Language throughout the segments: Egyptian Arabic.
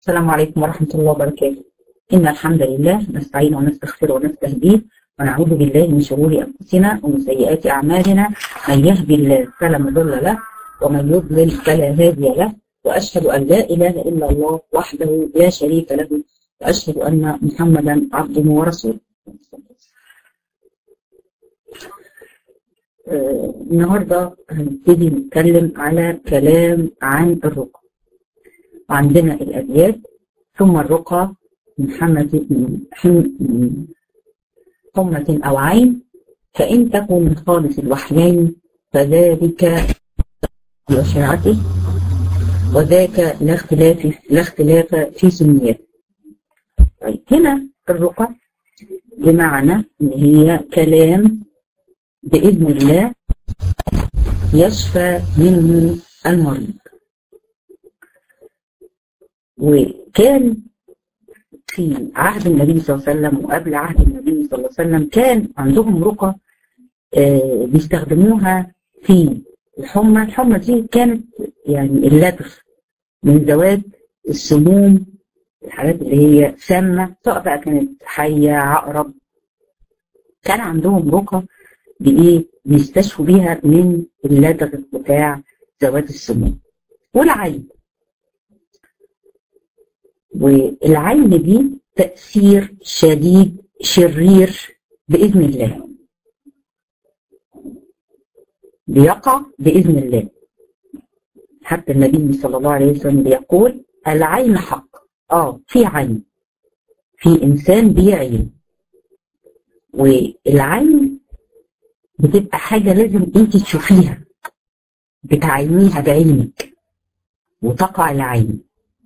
السلام عليكم ورحمة الله وبركاته إن الحمد لله نستعين ونستغفر ونستهديه ونعوذ بالله من شرور أنفسنا ومن سيئات أعمالنا من يهدي الله فلا مضل له ومن يضلل فلا هادي له وأشهد أن لا إله إلا الله وحده لا شريك له وأشهد أن محمدا عبده ورسوله آه، النهارده هنبتدي نتكلم على كلام عن الرقى وعندنا الأبيات ثم الرقى من حمة من حم- من حمة أو عين فإن تكن من خالص الوحيين فذلك بشرعته وذاك لا اختلاف لا اختلاف في سنيته. طيب هنا الرقى بمعنى ان هي كلام باذن الله يشفى منه المريض. وكان في عهد النبي صلى الله عليه وسلم وقبل عهد النبي صلى الله عليه وسلم كان عندهم رقى آه، بيستخدموها في الحمى الحمى دي كانت يعني اللتف من ذوات السموم الحاجات اللي هي سامة سواء بقى كانت حية عقرب كان عندهم رقى بإيه بيستشفوا بيها من اللدغ بتاع ذوات السموم والعين والعين دي تأثير شديد شرير بإذن الله بيقع بإذن الله حتى النبي صلى الله عليه وسلم بيقول العين حق اه في عين في انسان بيعين والعين بتبقى حاجة لازم انت تشوفيها بتعينيها بعينك وتقع العين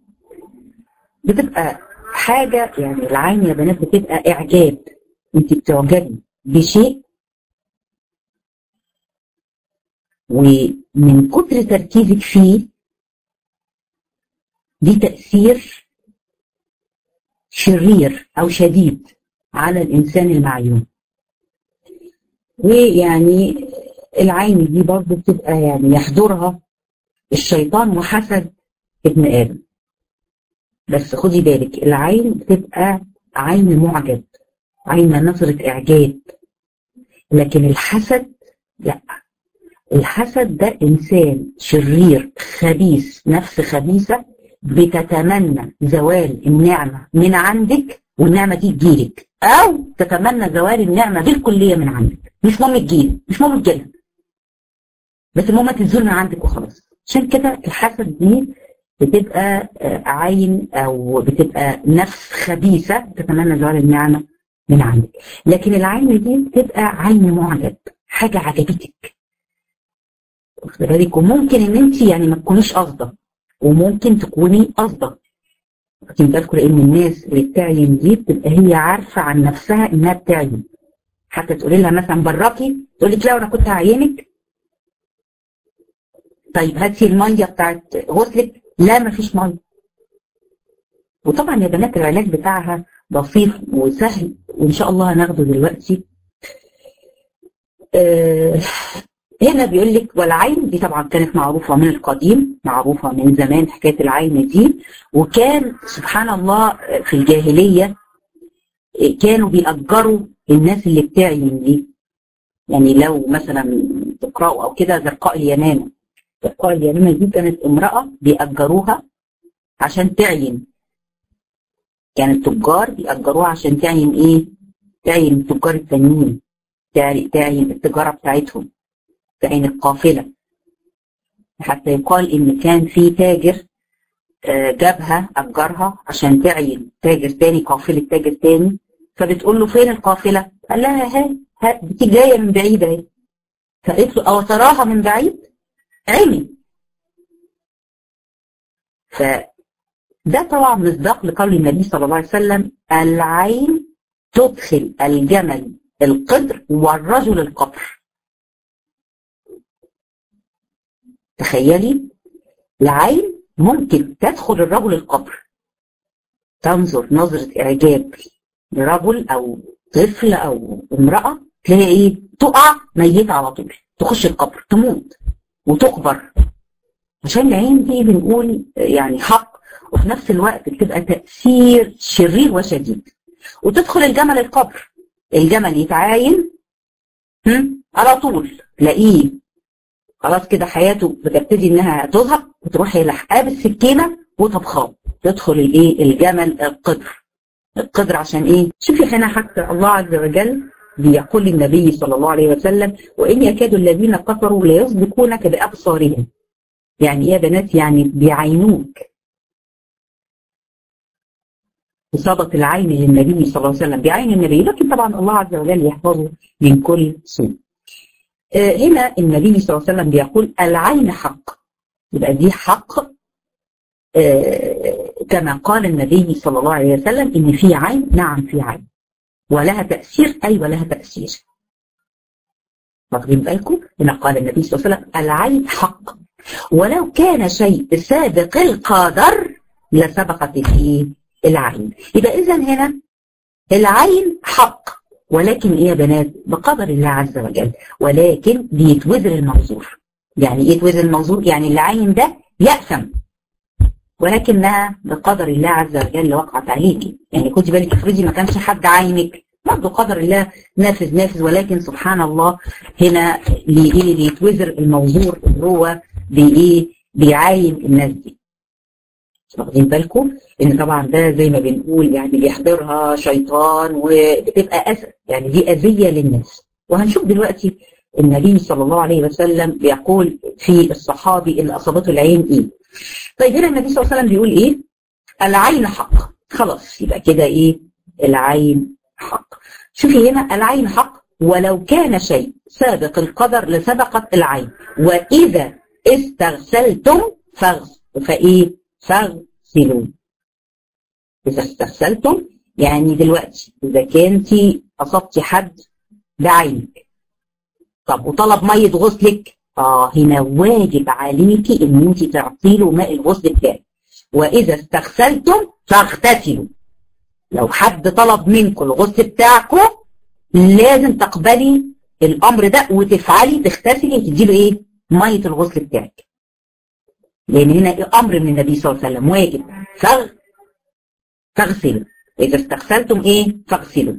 بتبقى حاجة يعني العين يا بنات بتبقى إعجاب انت بتعجبي بشيء ومن كتر تركيزك فيه دي تأثير شرير أو شديد على الإنسان المعيون ويعني العين دي برضه بتبقى يعني يحضرها الشيطان وحسد ابن آدم بس خدي بالك العين بتبقى عين معجب عين نظرة إعجاب لكن الحسد لا الحسد ده إنسان شرير خبيث نفس خبيثة بتتمنى زوال النعمة من عندك والنعمة دي تجيلك أو تتمنى زوال النعمة بالكلية من عندك مش مهم تجيلك مش مهم تجيلها بس المهم تنزل من عندك وخلاص عشان كده الحسد دي بتبقى آه، عين أو بتبقى نفس خبيثة تتمنى زوال النعمة من عندك لكن العين دي بتبقى عين معجب حاجة عجبتك واخد بالك وممكن ان انت يعني ما تكونيش قاصده وممكن تكوني قاصده واخدين بالكم لان الناس اللي بتعين دي بتبقى هي عارفه عن نفسها انها بتعين حتى تقولي لها مثلا براكي تقول لك لا انا كنت هعينك طيب هاتي الميه بتاعت غسلك لا مفيش ميه وطبعا يا بنات العلاج بتاعها بسيط وسهل وان شاء الله هناخده دلوقتي آه هنا بيقول لك والعين دي طبعا كانت معروفة من القديم معروفة من زمان حكاية العين دي وكان سبحان الله في الجاهلية كانوا بيأجروا الناس اللي بتعين دي يعني لو مثلا تقرأوا أو كده زرقاء اليمامة زرقاء اليمامة دي كانت امرأة بيأجروها عشان تعين كان التجار بيأجروها عشان تعين إيه؟ تعين التجار التانيين تعي- تعين التجارة بتاعتهم تعين القافلة حتى يقال إن كان في تاجر آه، جابها أجرها عشان تعين تاجر تاني قافلة تاجر تاني فبتقول له فين القافلة؟ قال لها ها ها دي جاية من بعيد أهي فقالت له أو تراها من بعيد؟ عمي فده طبعا مصداق لقول النبي صلى الله عليه وسلم العين تدخل الجمل القدر والرجل القبر تخيلي العين ممكن تدخل الرجل القبر تنظر نظرة إعجاب لرجل أو طفل أو امرأة تلاقي إيه تقع ميتة على طول تخش القبر تموت وتقبر عشان العين دي بنقول يعني حق وفي نفس الوقت بتبقى تأثير شرير وشديد وتدخل الجمل القبر الجمل يتعاين على طول تلاقيه خلاص كده حياته بتبتدي انها تذهب وتروح يلحقها بالسكينه وتبخاه تدخل الايه الجمل القدر القدر عشان ايه شوفي هنا حتى الله عز وجل بيقول للنبي صلى الله عليه وسلم وان يكاد الذين كفروا ليسبقونك بابصارهم يعني ايه يا بنات يعني بيعينوك إصابة العين للنبي صلى الله عليه وسلم بعين النبي لكن طبعا الله عز وجل يحفظه من كل سوء آه هنا النبي صلى الله عليه وسلم بيقول العين حق يبقى دي حق آه كما قال النبي صلى الله عليه وسلم إن في عين نعم في عين ولها تأثير أيوة لها تأثير واخدين بالكم هنا قال النبي صلى الله عليه وسلم العين حق ولو كان شيء سابق القدر لسبقت فيه العين يبقى اذا هنا العين حق ولكن ايه يا بنات بقدر الله عز وجل ولكن بيتوزر الموزور يعني ايه يتوزر الموزور يعني العين ده يأثم ولكنها بقدر الله عز وجل وقعت عليكي يعني خدي بالك افرضي ما كانش حد عينك برضه قدر الله نافذ نافذ ولكن سبحان الله هنا لإيه ليتوزر الموزور اللي هو بإيه بيعاين الناس دي واخدين بالكم ان طبعا ده زي ما بنقول يعني بيحضرها شيطان وبتبقى اذى يعني دي اذيه للناس وهنشوف دلوقتي النبي صلى الله عليه وسلم بيقول في الصحابي اللي اصابته العين ايه طيب هنا النبي صلى الله عليه وسلم بيقول ايه العين حق خلاص يبقى كده ايه العين حق شوفي هنا العين حق ولو كان شيء سابق القدر لسبقت العين واذا استغسلتم فاغسلوا فايه فاغسلوا إذا استغسلتم يعني دلوقتي إذا كنتي أصبتي حد بعينك طب وطلب مية غسلك آه هنا واجب عليكي إن أنت تعطي له ماء الغسل بتاعك وإذا استغسلتم فاغتسلوا لو حد طلب منكم الغسل بتاعكم لازم تقبلي الأمر ده وتفعلي تغتسلي وتديله إيه؟ مية الغسل بتاعك لأن هنا أمر من النبي صلى الله عليه وسلم واجب فغ فاغسلوا إذا استغسلتم إيه فاغسلوا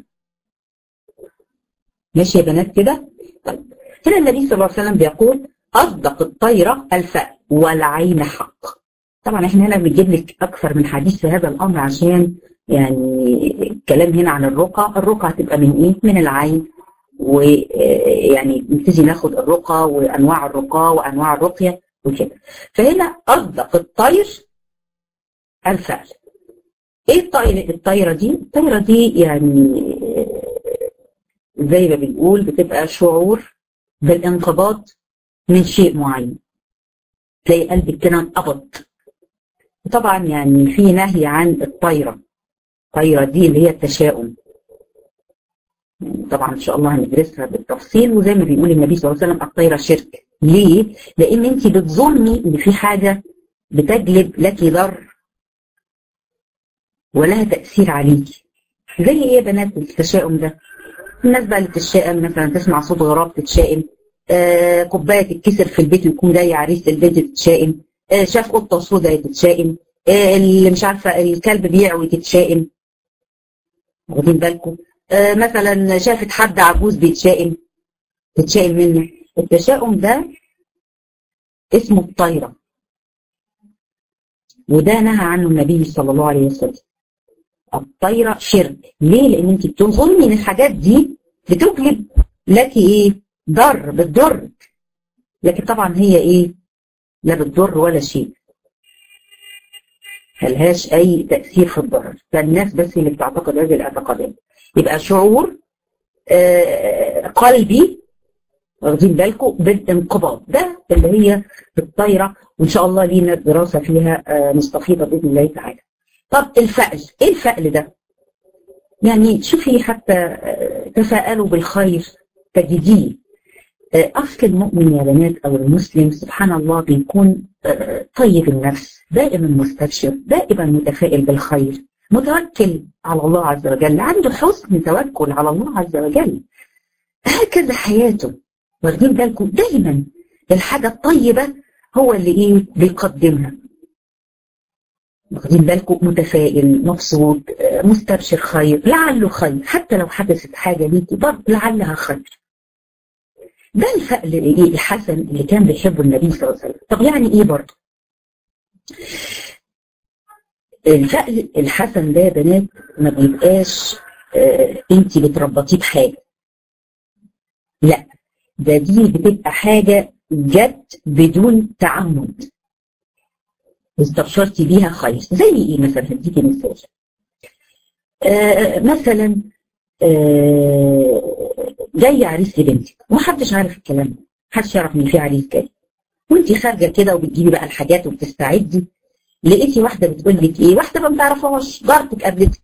ماشي يا بنات كده طيب هنا النبي صلى الله عليه وسلم بيقول أصدق الطيرة الفأل والعين حق طبعا احنا هنا بنجيب لك أكثر من حديث في هذا الأمر عشان يعني الكلام هنا عن الرقى الرقى هتبقى من إيه من العين ويعني نبتدي ناخد الرقى وأنواع الرقى وأنواع الرقية وكده فهنا أصدق الطير الفعل ايه الطير الطايره دي الطايره دي يعني زي ما بنقول بتبقى شعور بالانقباض من شيء معين تلاقي قلبك كده انقبض طبعا يعني في نهي عن الطايره الطايره دي اللي هي التشاؤم طبعا ان شاء الله هندرسها بالتفصيل وزي ما بيقول النبي صلى الله عليه وسلم الطايره شرك ليه؟ لان انت بتظني ان في حاجه بتجلب لك ضر ولها تأثير عليكي زي ايه يا بنات التشاؤم ده الناس بقى اللي بتتشائم مثلا تسمع صوت غراب تتشائم آه كوبايه تتكسر في البيت ويكون جاي عريس البنت تتشائم آه شاف قطه سوداء تتشائم آه اللي مش عارفه الكلب بيعوي تتشائم واخدين بالكم آه مثلا شافت حد عجوز بيتشائم تتشائم منه التشاؤم ده اسمه الطايره وده نهى عنه النبي صلى الله عليه وسلم الطايره شرك ليه لان انت بتظني ان الحاجات دي بتجلب لك ايه ضر بتضر لكن طبعا هي ايه لا بتضر ولا شيء ملهاش اي تاثير في الضرر فالناس بس اللي بتعتقد هذه الاعتقادات يبقى شعور آه قلبي واخدين بالكم بالانقباض ده اللي هي الطايره وان شاء الله لينا دراسه فيها آه مستفيضه باذن الله تعالى طب الفأل ايه الفأل ده يعني شوفي حتى تفاءلوا بالخير تجديه اصل المؤمن يا بنات او المسلم سبحان الله بيكون طيب النفس دائما مستبشر دائما متفائل بالخير متوكل على الله عز وجل عنده حسن توكل على الله عز وجل هكذا حياته واخدين بالكم دايما الحاجه الطيبه هو اللي ايه بيقدمها واخدين بالكم متفائل مبسوط مستبشر خير لعله خير حتى لو حدثت حاجة ليكي برضه لعلها خير ده الفأل ايه الحسن اللي كان بيحبه النبي صلى الله عليه وسلم طب يعني ايه برضه الفأل الحسن ده يا بنات ما بيبقاش آه انت بتربطيه بحاجه لا ده دي بتبقى حاجه جت بدون تعمد استبشرتي بيها خير زي ايه مثلا هديكي مثال آه مثلا آه جاي عريس لبنتك ومحدش عارف الكلام ده محدش يعرف ان في عريس جاي وانت خارجه كده وبتجيبي بقى الحاجات وبتستعدي لقيتي واحده بتقول لك ايه واحده ما تعرفهاش جارتك قابلتك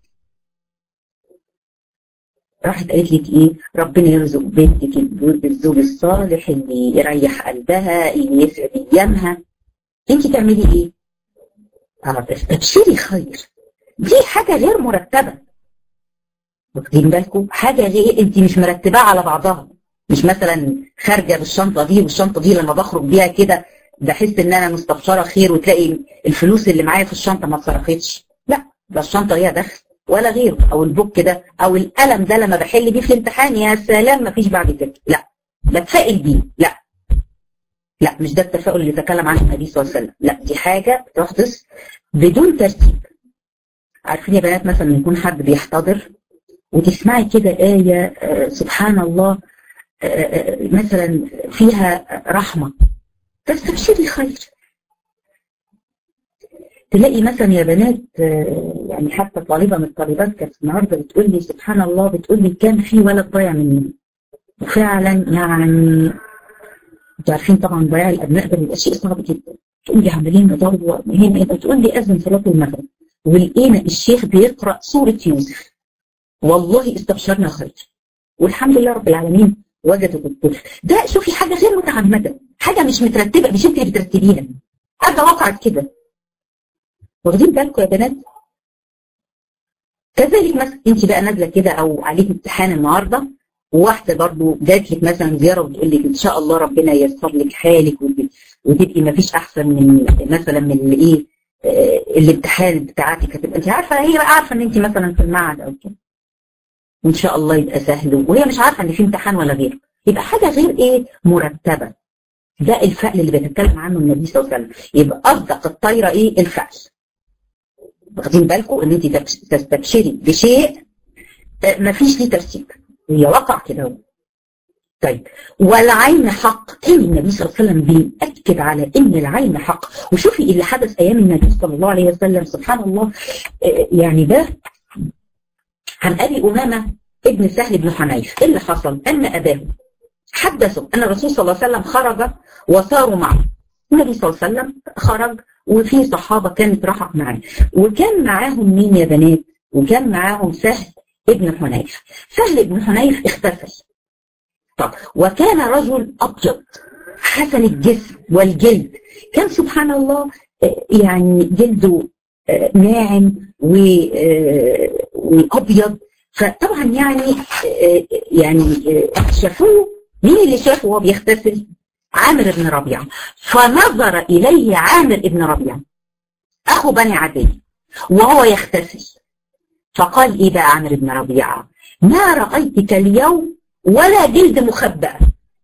راحت قالت لك ايه ربنا يرزق بنتك الزوج الصالح اللي يريح قلبها اللي يسعد ايامها انت تعملي ايه؟ اه استبشري خير دي حاجه غير مرتبه واخدين بالكم حاجه غير انت مش مرتباها على بعضها مش مثلا خارجه بالشنطه دي والشنطه دي لما بخرج بيها كده بحس ان انا مستبشره خير وتلاقي الفلوس اللي معايا في الشنطه ما اتصرفتش لا ده الشنطه ليها دخل ولا غيره او البوك ده او القلم ده لما بحل بيه في الامتحان يا سلام ما فيش بعد كده لا بتفائل بيه لا لا مش ده التفاؤل اللي تكلم عنه النبي صلى الله عليه وسلم لا دي حاجه بتحدث بدون ترتيب عارفين يا بنات مثلا يكون حد بيحتضر وتسمعي كده آية آه سبحان الله آه مثلا فيها رحمة تستبشري خير تلاقي مثلا يا بنات آه يعني حتى طالبة من الطالبات كانت النهارده بتقول لي سبحان الله بتقول لي كان في ولد ضايع مني وفعلا يعني انتوا عارفين طبعا ضياع الابناء ده بيبقى شيء صعب جدا تقول لي عمالين ندور هنا تقول لي اذن صلاه المغرب ولقينا الشيخ بيقرا سوره يوسف والله استبشرنا خير والحمد لله رب العالمين وجدوا الطفل ده شوفي حاجه غير متعمده حاجه مش مترتبه مش انت اللي بترتبيها حاجه وقعت كده واخدين بالكم يا بنات كذلك مثلا انت بقى نازله كده او عليك امتحان النهارده وواحده برضو جات لك مثلا زياره وتقول لك ان شاء الله ربنا ييسر لك حالك وتبقي ما فيش احسن من مثلا من الايه الامتحان بتاعتك هتبقى انت عارفه هي بقى عارفه ان انت مثلا في المعهد او كده وان شاء الله يبقى سهل وهي مش عارفه ان في امتحان ولا غيره يبقى حاجه غير ايه مرتبه ده الفعل اللي بيتكلم عنه النبي صلى الله عليه وسلم يبقى اصدق الطايره ايه الفعل واخدين بالكم ان انت تستبشري بشيء ما فيش ليه ترتيب هي وقع كده طيب والعين حق كان النبي صلى الله عليه وسلم بيأكد على ان العين حق وشوفي اللي حدث ايام النبي صلى الله عليه وسلم سبحان الله يعني ده عن ابي امامه ابن سهل بن حنيف ايه اللي حصل ان اباه حدثوا ان الرسول صلى الله عليه وسلم خرج وصاروا معه النبي صلى الله عليه وسلم خرج وفي صحابه كانت راحت معاه وكان معاهم مين يا بنات وكان معاهم سهل ابن حنيف سهل ابن حنيف اختفل طب وكان رجل ابيض حسن الجسم والجلد كان سبحان الله يعني جلده ناعم وابيض فطبعا يعني يعني شافوه مين اللي شافه وهو بيغتسل؟ عامر بن ربيعه فنظر اليه عامر بن ربيعه اخو بني عدي وهو يغتسل فقال ايه بقى عامر بن ربيعه ما رايتك اليوم ولا جلد مخبأ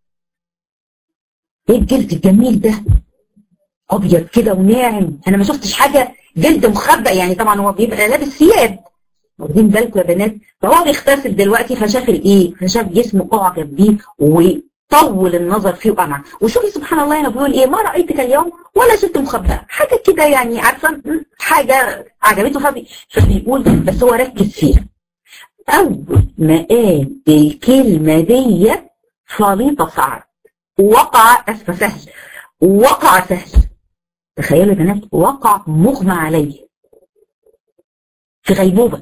ايه الجلد الجميل ده ابيض كده وناعم انا ما شفتش حاجه جلد مخبأ يعني طبعا هو بيبقى لابس ثياب واخدين بالكم يا بنات فهو بيغتسل دلوقتي فشاف الايه فشاف جسمه اعجب بيه وطول النظر فيه وقمع وشوفي سبحان الله هنا بيقول ايه ما رايتك اليوم ولا شفت مخبأ حاجه كده يعني عارفه حاجه عجبته فبي فبيقول بس هو ركز فيها أول ما قال الكلمة دي خليطة صعب وقع أسفة سهل وقع سهل تخيلوا يا بنات وقع مغمى عليه في غيبوبة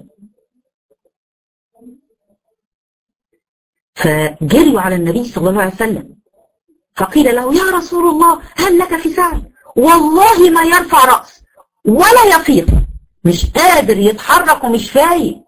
فجريوا على النبي صلى الله عليه وسلم فقيل له يا رسول الله هل لك في سعد والله ما يرفع رأس ولا يفيق مش قادر يتحرك ومش فايق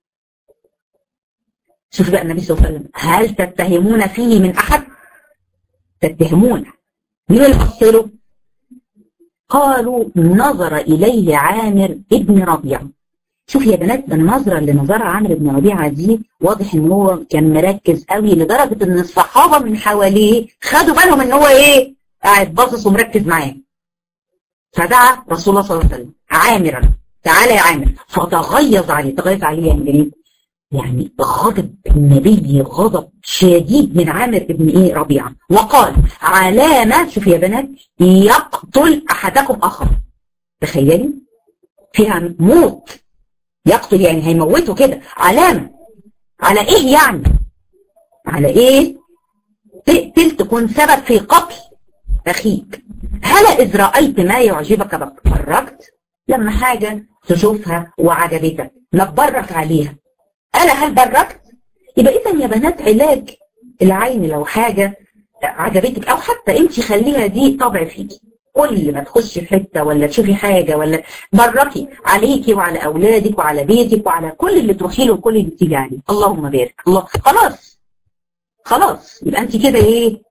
شوف بقى النبي صلى الله عليه وسلم هل تتهمون فيه من احد تتهمون مين اللي بص له قالوا نظر إليه عامر ابن ربيعة شوف يا بنات النظرة اللي نظرها عامر بن ربيعة دي واضح ان هو كان مركز قوي لدرجة ان الصحابة من حواليه خدوا بالهم ان هو ايه قاعد باصص ومركز معاه فدعا رسول الله صلى الله عليه وسلم عامرا تعالى يا عامر فتغيظ عليه تغيظ عليه يعني جميل يعني غضب النبي غضب شديد من عامر بن ايه ربيعه وقال علامه شوف يا بنات يقتل احدكم اخر تخيلي فيها موت يقتل يعني هيموته كده علامه على ايه يعني على ايه تقتل تكون سبب في قتل اخيك هل اذ رايت ما يعجبك بركت لما حاجه تشوفها وعجبتك ما تبرك عليها انا هل بركت يبقى اذا يا بنات علاج العين لو حاجه عجبتك او حتى انت خليها دي طبع فيكي كل ما تخشي في حته ولا تشوفي حاجه ولا بركي عليكي وعلى اولادك وعلى بيتك وعلى كل اللي تروحي له وكل اللي بتيجي عليه اللهم بارك الله خلاص خلاص يبقى انت كده ايه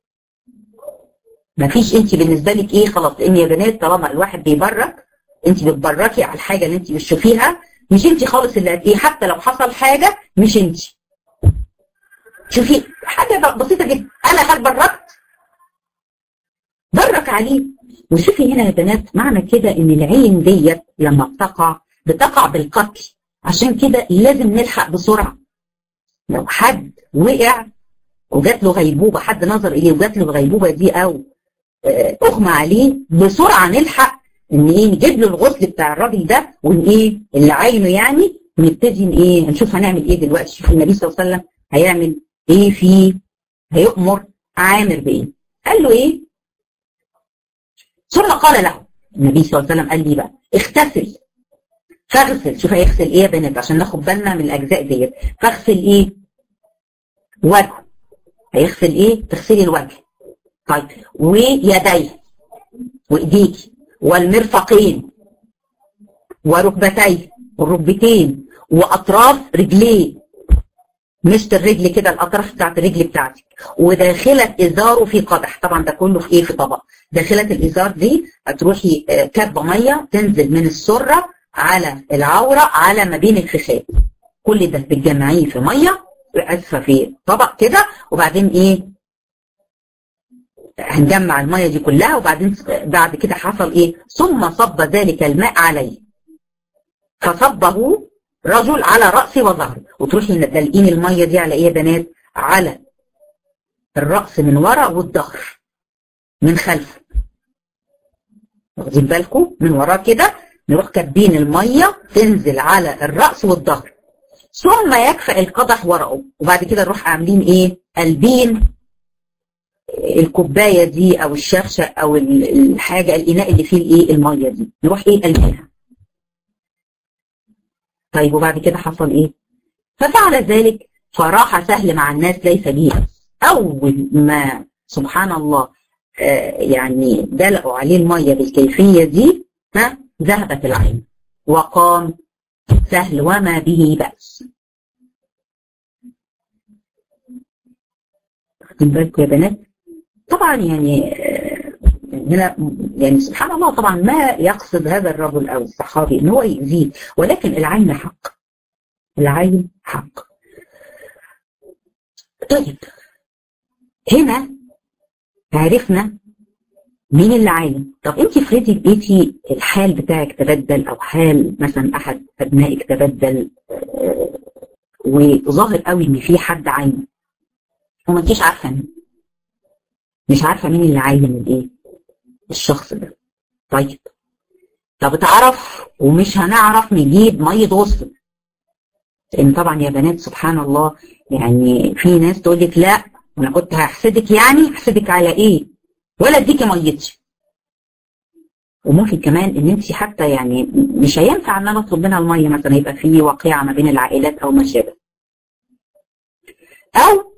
ما فيش انت بالنسبه لك ايه خلاص لان يا بنات طالما الواحد بيبرك انت بتبركي على الحاجه اللي انت بتشوفيها مش انت خالص اللي ايه حتى لو حصل حاجه مش انت شوفي حاجه بسيطه جدا انا هل بركت برك عليه وشوفي هنا يا بنات معنى كده ان العين ديت لما بتقع بتقع بالقتل عشان كده لازم نلحق بسرعه لو حد وقع وجات له غيبوبه حد نظر اليه وجات له الغيبوبه دي او اغمى عليه بسرعه نلحق ان ايه نجيب له الغسل بتاع الراجل ده وان ايه اللي عينه يعني ونبتدي ايه نشوف هنعمل ايه دلوقتي شوف النبي صلى الله عليه وسلم هيعمل ايه في هيؤمر عامر بايه قال له ايه ثم قال له النبي صلى الله عليه وسلم قال لي بقى اغتسل فاغسل شوف هيغسل ايه يا بنات عشان ناخد بالنا من الاجزاء ديت فاغسل ايه وجهه هيغسل ايه تغسلي الوجه طيب ويديه وايديكي والمرفقين وركبتيه والركبتين واطراف رجليه مشط الرجل كده الاطراف بتاعت الرجل بتاعتك وداخله ازاره في قدح طبعا ده كله في ايه في طبق داخله الازار دي هتروحي كبه ميه تنزل من السره على العوره على ما بين الفخاد كل ده بتجمعيه في ميه اسفه في طبق كده وبعدين ايه هنجمع الميه دي كلها وبعدين بعد كده حصل ايه ثم صب ذلك الماء عليه فصبه رجل على رأسي وظهري وتروحي دلقين الميه دي على ايه يا بنات على الرأس من ورا والظهر من خلف واخدين بالكم من وراه كده نروح كاتبين الميه تنزل على الرأس والظهر ثم يكفئ القدح ورقه وبعد كده نروح عاملين ايه قلبين الكوبايه دي او الشفشه او الحاجه الاناء اللي فيه الايه الميه دي نروح ايه قلبينها طيب وبعد كده حصل ايه ففعل ذلك فراح سهل مع الناس ليس بيه اول ما سبحان الله آه يعني دلقوا عليه الميه بالكيفيه دي ها ذهبت العين وقام سهل وما به بأس واخدين بالكم يا بنات طبعا يعني هنا يعني سبحان الله طبعا ما يقصد هذا الرجل او الصحابي ان هو يؤذيه ولكن العين حق العين حق طيب هنا عرفنا مين اللي عاين طب انت افرضي لقيتي الحال بتاعك تبدل او حال مثلا احد ابنائك تبدل وظاهر قوي ان في حد عاين وما انتيش عارفه مين مش عارفه مين اللي عاين الايه الشخص ده طيب طب اتعرف ومش هنعرف نجيب ميه غسل لان طبعا يا بنات سبحان الله يعني في ناس تقول لك لا انا كنت هحسدك يعني هحسدك على ايه ولا اديكي ميتي وممكن كمان ان انت حتى يعني مش هينفع ان انا اطلب منها الميه مثلا يبقى في وقيعه ما بين العائلات او ما شابه او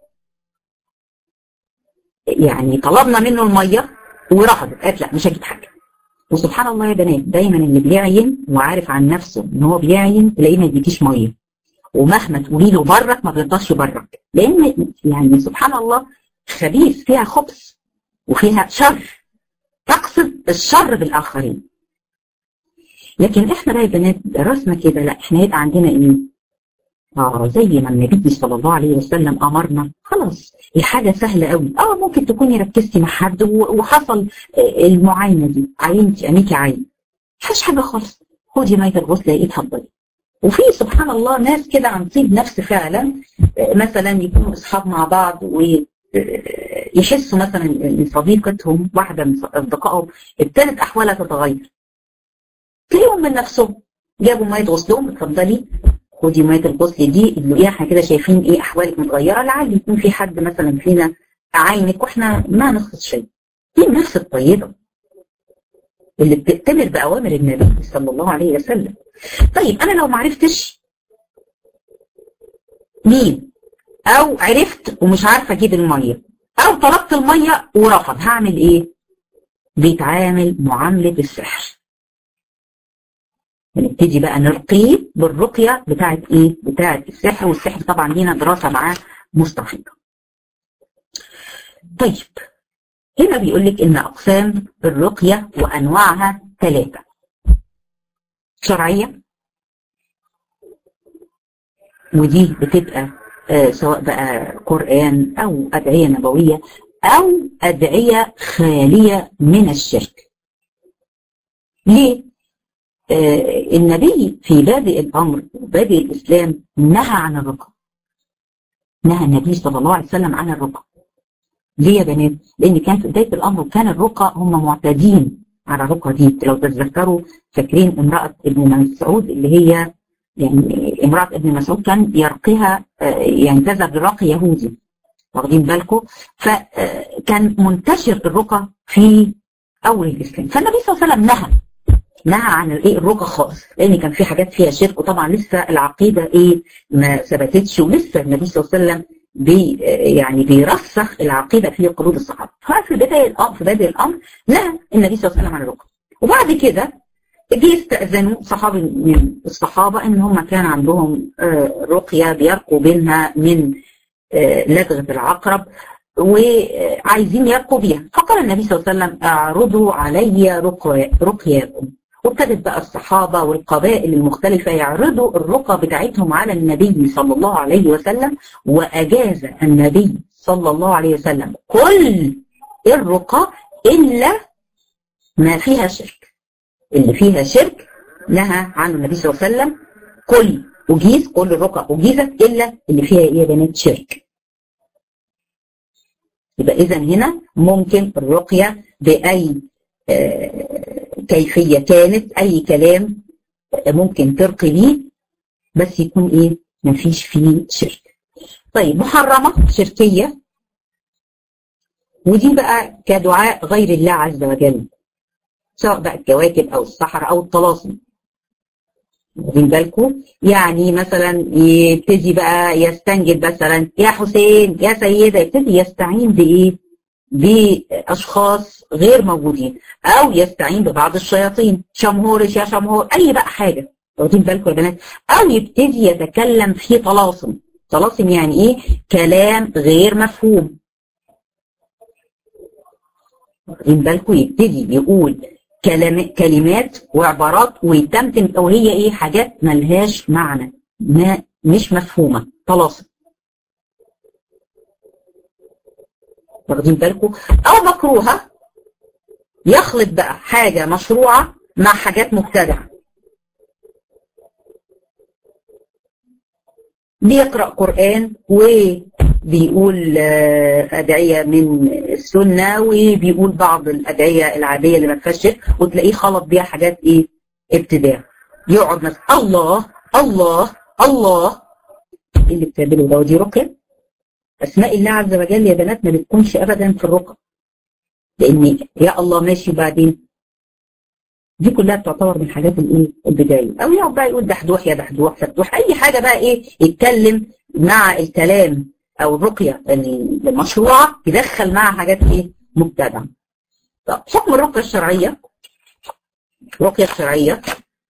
يعني طلبنا منه الميه ورفض قالت لا مش هجيب حاجه وسبحان الله يا بنات دايما اللي بيعين وعارف عن نفسه ان هو بيعين تلاقيه ما يديكيش ميه ومهما تقولي له برك ما بيرضاش يبرك لان يعني سبحان الله خبيث فيها خبث وفيها شر تقصد الشر بالاخرين لكن احنا بقى يا بنات درسنا كده لا احنا يبقى عندنا ايه اه زي ما النبي صلى الله عليه وسلم امرنا خلاص الحاجه سهله قوي اه ممكن تكوني ركزتي مع حد وحصل المعاينه دي عينتي عينيكي عين مفيش حاجه خالص خدي ميه الغسل لقيت اتفضلي وفي سبحان الله ناس كده عن طيب نفس فعلا مثلا يكونوا اصحاب مع بعض ويحسوا مثلا ان صديقتهم واحده من اصدقائهم ابتدت احوالها تتغير تلاقيهم من نفسهم جابوا ميه غسلهم اتفضلي خدي ميه الغسل دي اللي ايه احنا كده شايفين ايه احوالك متغيره لعل يكون في حد مثلا فينا عينك واحنا ما نقصد شيء دي النفس الطيبه اللي بتأتمر بأوامر النبي صلى الله عليه وسلم طيب أنا لو ما عرفتش مين أو عرفت ومش عارفة أجيب المية أو طلبت المية ورفض هعمل إيه؟ بيتعامل معاملة السحر نبتدي بقى نرقيه بالرقية بتاعت إيه؟ بتاعت السحر والسحر طبعا لينا دراسة معاه مستفيضة طيب هنا بيقول لك ان اقسام الرقيه وانواعها ثلاثه شرعيه ودي بتبقى آه سواء بقى قران او ادعيه نبويه او ادعيه خاليه من الشرك ليه آه النبي في بادئ الامر بادئ الاسلام نهى عن الرقى نهى النبي صلى الله عليه وسلم عن الرقى ليه يا بنات؟ لأن كان في بداية الأمر كان الرقى هم معتادين على الرقى دي لو تتذكروا فاكرين امرأة ابن مسعود اللي هي يعني امرأة ابن مسعود كان يرقيها يعني تذهب لرقي يهودي واخدين بالكم فكان منتشر الرقى في أول الإسلام فالنبي صلى الله عليه وسلم نهى نهى عن الايه الرقى خالص لان كان في حاجات فيها شرك وطبعا لسه العقيده ايه ما ثبتتش ولسه النبي صلى الله عليه وسلم بي يعني بيرسخ العقيده في قلوب الصحابه ففي بدايه الامر في بدايه الامر نهى النبي صلى الله عليه وسلم عن الرقى وبعد كده جه يستاذنوا صحابي من الصحابه ان هم كان عندهم رقيه بيرقوا بينها من لدغه العقرب وعايزين يرقوا بيها فقال النبي صلى الله عليه وسلم اعرضوا علي رقياكم وابتدت بقى الصحابة والقبائل المختلفة يعرضوا الرقى بتاعتهم على النبي صلى الله عليه وسلم وأجاز النبي صلى الله عليه وسلم كل الرقى إلا ما فيها شرك اللي فيها شرك نهى عنه النبي صلى الله عليه وسلم كل أجيز كل الرقى أجيزت إلا اللي فيها إيه يا بنات شرك يبقى إذا هنا ممكن الرقية بأي آه كيفية كانت أي كلام ممكن ترقي بيه بس يكون إيه مفيش فيه شرك طيب محرمة شركية ودي بقى كدعاء غير الله عز وجل سواء بقى الكواكب أو الصحراء أو الطلاسم واخدين بالكم يعني مثلا يبتدي بقى يستنجد مثلا يا حسين يا سيدة يبتدي يستعين بإيه باشخاص غير موجودين او يستعين ببعض الشياطين شمهورش يا شمهور اي بقى حاجه واخدين بالكم يا بنات او يبتدي يتكلم في طلاسم طلاسم يعني ايه كلام غير مفهوم واخدين بالكم يبتدي يقول كلام كلمات وعبارات ويتمتم وهي ايه حاجات ملهاش معنى ما مش مفهومه طلاسم واخدين بالكم او مكروهه يخلط بقى حاجه مشروعه مع حاجات مبتدعه بيقرا قران وبيقول ادعيه من السنه وبيقول بعض الادعيه العاديه اللي ما فيهاش وتلاقيه خلط بيها حاجات ايه ابتداع يقعد مثلا الله الله الله اللي بتعمله ده ودي رقيه اسماء الله عز وجل يا بنات ما بتكونش ابدا في الرقى لان يا الله ماشي وبعدين دي كلها بتعتبر من حاجات الايه البدايه او يقعد بقى يقول دحدوح يا دحدوح فتوح اي حاجه بقى ايه يتكلم مع الكلام او الرقيه المشروعه يدخل معها حاجات ايه مبتدعه طب حكم الرقيه الشرعيه الرقيه الشرعيه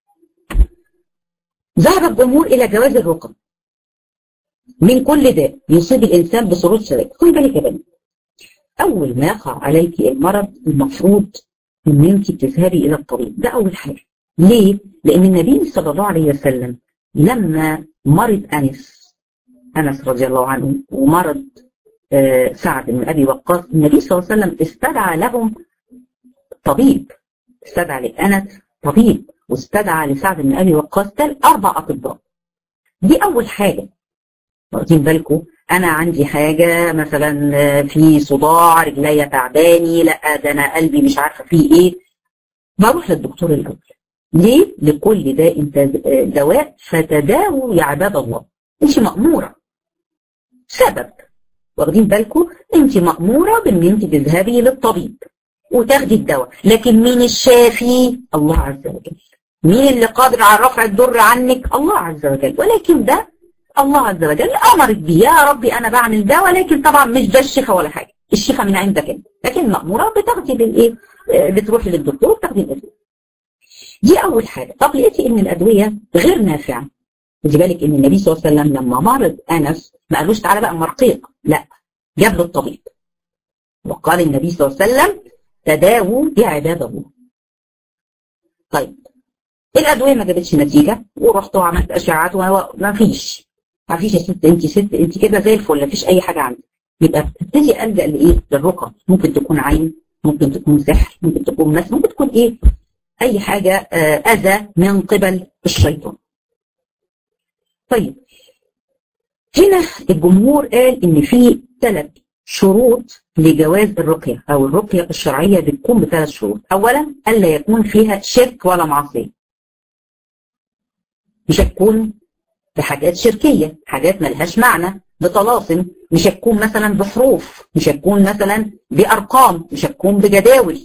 ذهب الجمهور الى جواز الرقى من كل داء يصيب الانسان بصورة شرك خدي بالك يا بنت اول ما يقع عليك المرض المفروض ان انت بتذهبي الى الطبيب ده اول حاجه ليه؟ لان النبي صلى الله عليه وسلم لما مرض انس انس رضي الله عنه ومرض آه سعد بن ابي وقاص النبي صلى الله عليه وسلم استدعى لهم طبيب استدعى لانس طبيب واستدعى لسعد بن ابي وقاص ثلاث اربع اطباء دي اول حاجه واخدين بالكم انا عندي حاجه مثلا في صداع رجليا تعباني لا ده انا قلبي مش عارفه فيه ايه بروح للدكتور الاول ليه؟ لكل داء دواء فتداووا يا عباد الله انت مأمورة سبب واخدين بالكم انت مأمورة بان انت تذهبي للطبيب وتاخدي الدواء لكن مين الشافي الله عز وجل مين اللي قادر على رفع الضر عنك الله عز وجل ولكن ده الله عز وجل امرك بيه يا ربي انا بعمل ده ولكن طبعا مش ده الشفاء ولا حاجه الشفاء من عندك انت لكن مأمورة بتاخدي بالايه بتروحي للدكتور تاخدي الادويه دي اول حاجه طب لقيتي ان الادويه غير نافعه خدي بالك ان النبي صلى الله عليه وسلم لما مرض انس ما قالوش تعالى بقى مرقيق لا جاب له الطبيب وقال النبي صلى الله عليه وسلم تداووا يا عباد الله طيب الادويه ما جابتش نتيجه ورحت وعملت اشعاعات وما فيش ما فيش يا ست انت ست انت كده زي الفل ما فيش اي حاجه عندك يبقى بتبتدي الجا لايه؟ للرقى ممكن تكون عين ممكن تكون سحر ممكن تكون مس ممكن تكون ايه؟ اي حاجه اذى من قبل الشيطان. طيب هنا الجمهور قال ان في ثلاث شروط لجواز الرقيه او الرقيه الشرعيه بتكون بثلاث شروط، اولا الا يكون فيها شرك ولا معصيه. مش هتكون بحاجات شركيه، حاجات ملهاش معنى بطلاسم، مش هتكون مثلا بحروف، مش هتكون مثلا بارقام، مش هتكون بجداول.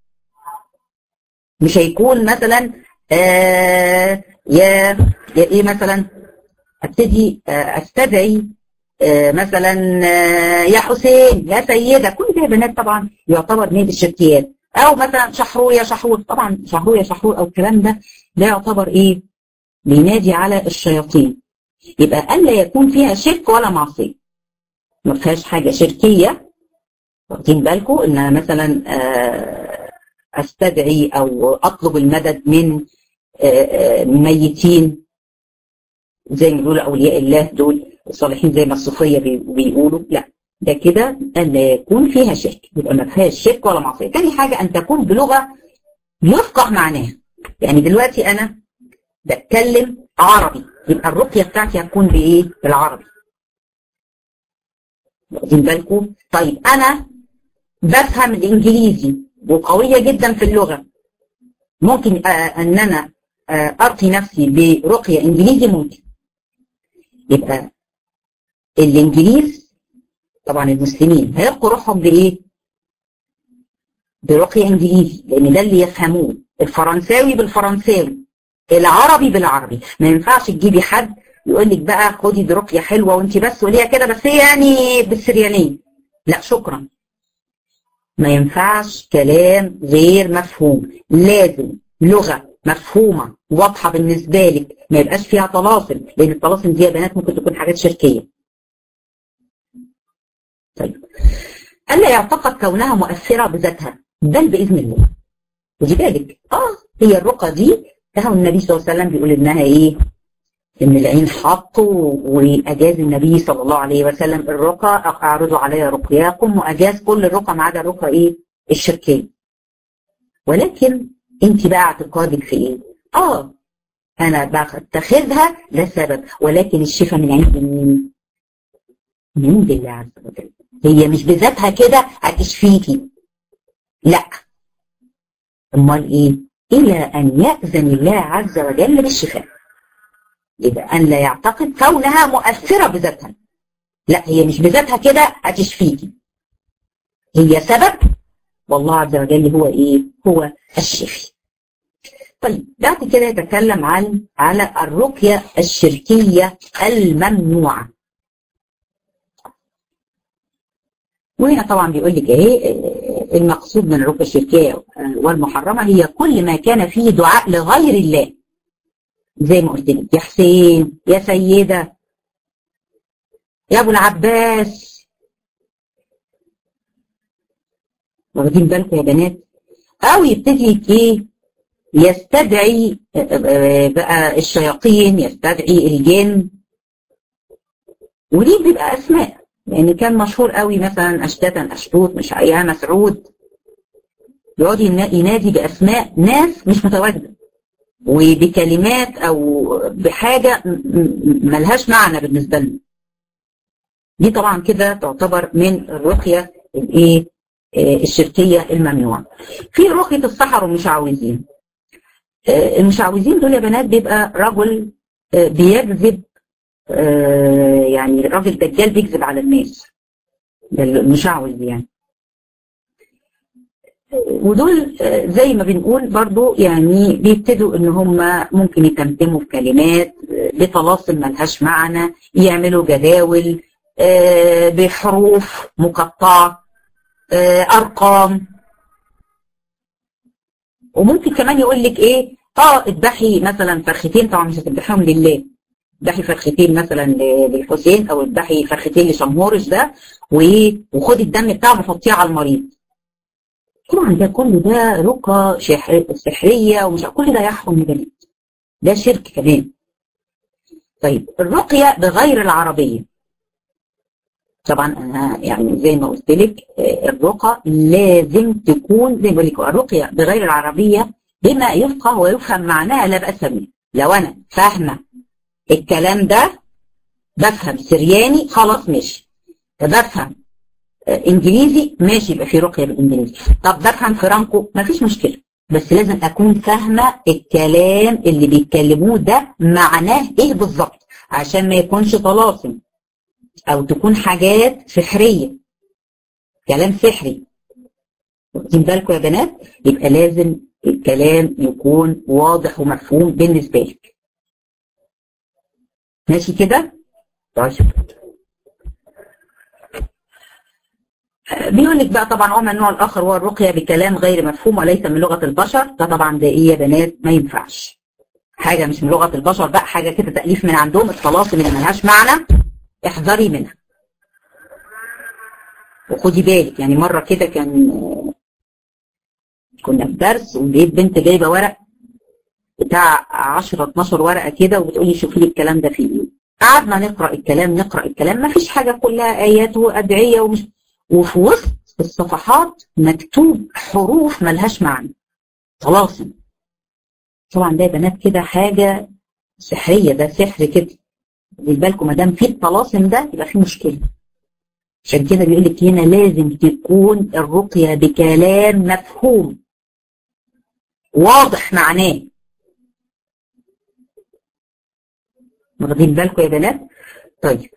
مش هيكون مثلا آه يا يا ايه مثلا ابتدي آه استدعي آه مثلا آه يا حسين يا سيده كل ده يا بنات طبعا يعتبر من الشركيات او مثلا شحرور يا شحرور طبعا شحرور يا شحرور او الكلام ده ده يعتبر ايه بينادي على الشياطين يبقى الا يكون فيها شرك ولا معصيه ما فيهاش حاجه شركيه واخدين بالكم انها مثلا آه استدعي او اطلب المدد من ميتين زي ما بيقولوا اولياء الله دول الصالحين زي ما الصوفيه بيقولوا لا ده كده ان لا يكون فيها شرك يبقى ما فيهاش شرك ولا معصيه تاني حاجه ان تكون بلغه يفقه معناها يعني دلوقتي انا بتكلم عربي يبقى الرقيه بتاعتي هتكون بايه بالعربي واخدين بالكم طيب انا بفهم الانجليزي وقوية جدا في اللغة ممكن آه ان انا آه ارقي نفسي برقية انجليزي ممكن يبقى الانجليز طبعا المسلمين هيرقوا روحهم بايه برقية انجليزي لان ده اللي يفهموه الفرنساوي بالفرنساوي العربي بالعربي ما ينفعش تجيبي حد يقول لك بقى خدي دي رقية حلوة وانت بس وليها كده بس هي يعني بالسريانية لا شكرا ما ينفعش كلام غير مفهوم لازم لغة مفهومة واضحة بالنسبة لك ما يبقاش فيها طلاسم لأن الطلاسم دي يا بنات ممكن تكون حاجات شركية طيب ألا يعتقد كونها مؤثرة بذاتها بل بإذن الله ودي بالك اه هي الرقى دي اهو النبي صلى الله عليه وسلم بيقول انها ايه ان العين حق واجاز النبي صلى الله عليه وسلم الرقى اعرضوا علي رقياكم واجاز كل الرقى ما عدا الرقى ايه الشركيه ولكن انت بقى اعتقادك في ايه اه انا بتخذها لسبب ولكن الشفاء من عند مين من عند الله عز وجل هي مش بذاتها كده هتشفيكي لا امال ايه الى ان ياذن الله عز وجل بالشفاء يبقى أن لا يعتقد كونها مؤثرة بذاتها لا هي مش بذاتها كده هتشفيكي هي سبب والله عز وجل هو ايه هو الشفي طيب بعد كده يتكلم عن على الرقية الشركية الممنوعة وهنا طبعا بيقول لك ايه المقصود من الرقية الشركية والمحرمة هي كل ما كان فيه دعاء لغير الله زي ما قلت لك يا حسين يا سيدة يا ابو العباس واخدين بالكم يا بنات او يبتدي ايه يستدعي بقى الشياطين يستدعي الجن ودي بيبقى اسماء يعني كان مشهور قوي مثلا اشتاتا اشتوت مش يا مسعود يقعد ينادي باسماء ناس مش متواجده وبكلمات او بحاجه ملهاش معنى بالنسبه لنا دي طبعا كده تعتبر من الرقيه الايه الشركيه الممنوعه في رقيه السحر والمشعوذين المشعوذين دول يا بنات بيبقى رجل بيكذب يعني راجل دجال بيكذب على الناس المشعوذ يعني ودول زي ما بنقول برضو يعني بيبتدوا ان هم ممكن يتمتموا في كلمات بطلاسم ملهاش معنى يعملوا جداول بحروف مقطعة ارقام وممكن كمان يقول لك ايه اه اذبحي مثلا فرختين طبعا مش هتذبحيهم لله اذبحي فرختين مثلا للحسين او اذبحي فرختين لشمهورش ده وخدي الدم بتاعه وحطيه على المريض طبعا ده كل ده رقى سحريه ومش كل ده يحرم بنات ده شرك كمان طيب الرقيه بغير العربيه طبعا انا يعني زي ما قلت لك الرقى لازم تكون زي ما بقول لك الرقيه بغير العربيه بما يفقه ويفهم معناها لا باس به لو انا فاهمه الكلام ده بفهم سرياني خلاص ماشي بفهم انجليزي ماشي يبقى في رقيه بالانجليزي طب بفهم فرانكو مفيش مشكله بس لازم اكون فاهمه الكلام اللي بيتكلموه ده معناه ايه بالظبط عشان ما يكونش طلاسم او تكون حاجات سحريه كلام سحري واخدين بالكم يا بنات يبقى لازم الكلام يكون واضح ومفهوم بالنسبه لك ماشي كده طيب بيقول لك بقى طبعا وما النوع الاخر هو الرقيه بكلام غير مفهوم وليس من لغه البشر ده طبعا ده ايه يا بنات ما ينفعش حاجه مش من لغه البشر بقى حاجه كده تاليف من عندهم الطلاسم اللي ملهاش معنى احذري منها وخدي بالك يعني مره كده كان كنا في درس ولقيت بنت جايبه ورق بتاع 10 12 ورقه كده وبتقولي شوفي لي الكلام ده فيه ايه قعدنا نقرا الكلام نقرا الكلام ما فيش حاجه كلها ايات وادعيه ومش وفي وسط الصفحات مكتوب حروف ملهاش معنى طلاسم طبعا ده يا بنات كده حاجه سحريه ده سحر كده خدي بالكم ما دام في الطلاسم ده يبقى في مشكله عشان كده بيقول لك هنا لازم تكون الرقيه بكلام مفهوم واضح معناه واخدين بالكم يا بنات طيب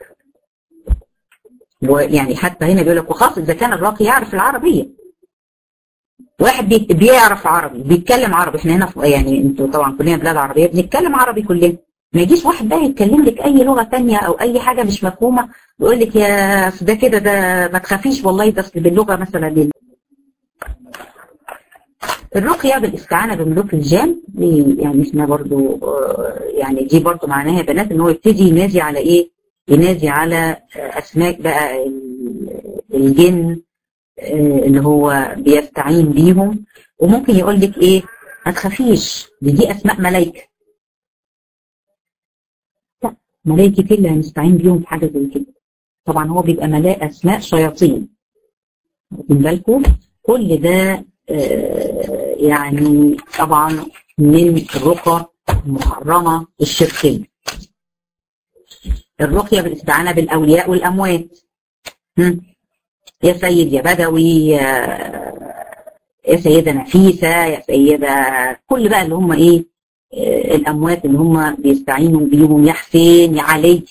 ويعني حتى هنا بيقول لك وخاصة إذا كان الراقي يعرف العربية واحد بيعرف عربي بيتكلم عربي احنا هنا في يعني انتوا طبعا كلنا بلاد عربية بنتكلم عربي كلنا ما يجيش واحد بقى يتكلم لك اي لغة تانية او اي حاجة مش مفهومة ويقول لك يا ده كده ده ما تخافيش والله ده باللغة مثلا دي. الرقية بالاستعانة بملوك الجان يعني اسمها برضو يعني دي برضو معناها يا بنات ان هو يبتدي ينادي على ايه ينادي على اسماء بقى الجن اللي هو بيستعين بيهم وممكن يقول لك ايه ما تخافيش دي, دي اسماء ملائكه لا ملائكه ايه اللي هنستعين بيهم في حاجه زي كده طبعا هو بيبقى ملاء اسماء شياطين واخدين بالكم كل ده يعني طبعا من الرقى المحرمه الشركيه الرقية بالاستعانة بالأولياء والأموات يا سيد يا بدوي يا, يا سيدة نفيسة يا سيدة كل بقى اللي هم إيه الأموات اللي هم بيستعينوا بيهم يا حسين يا علي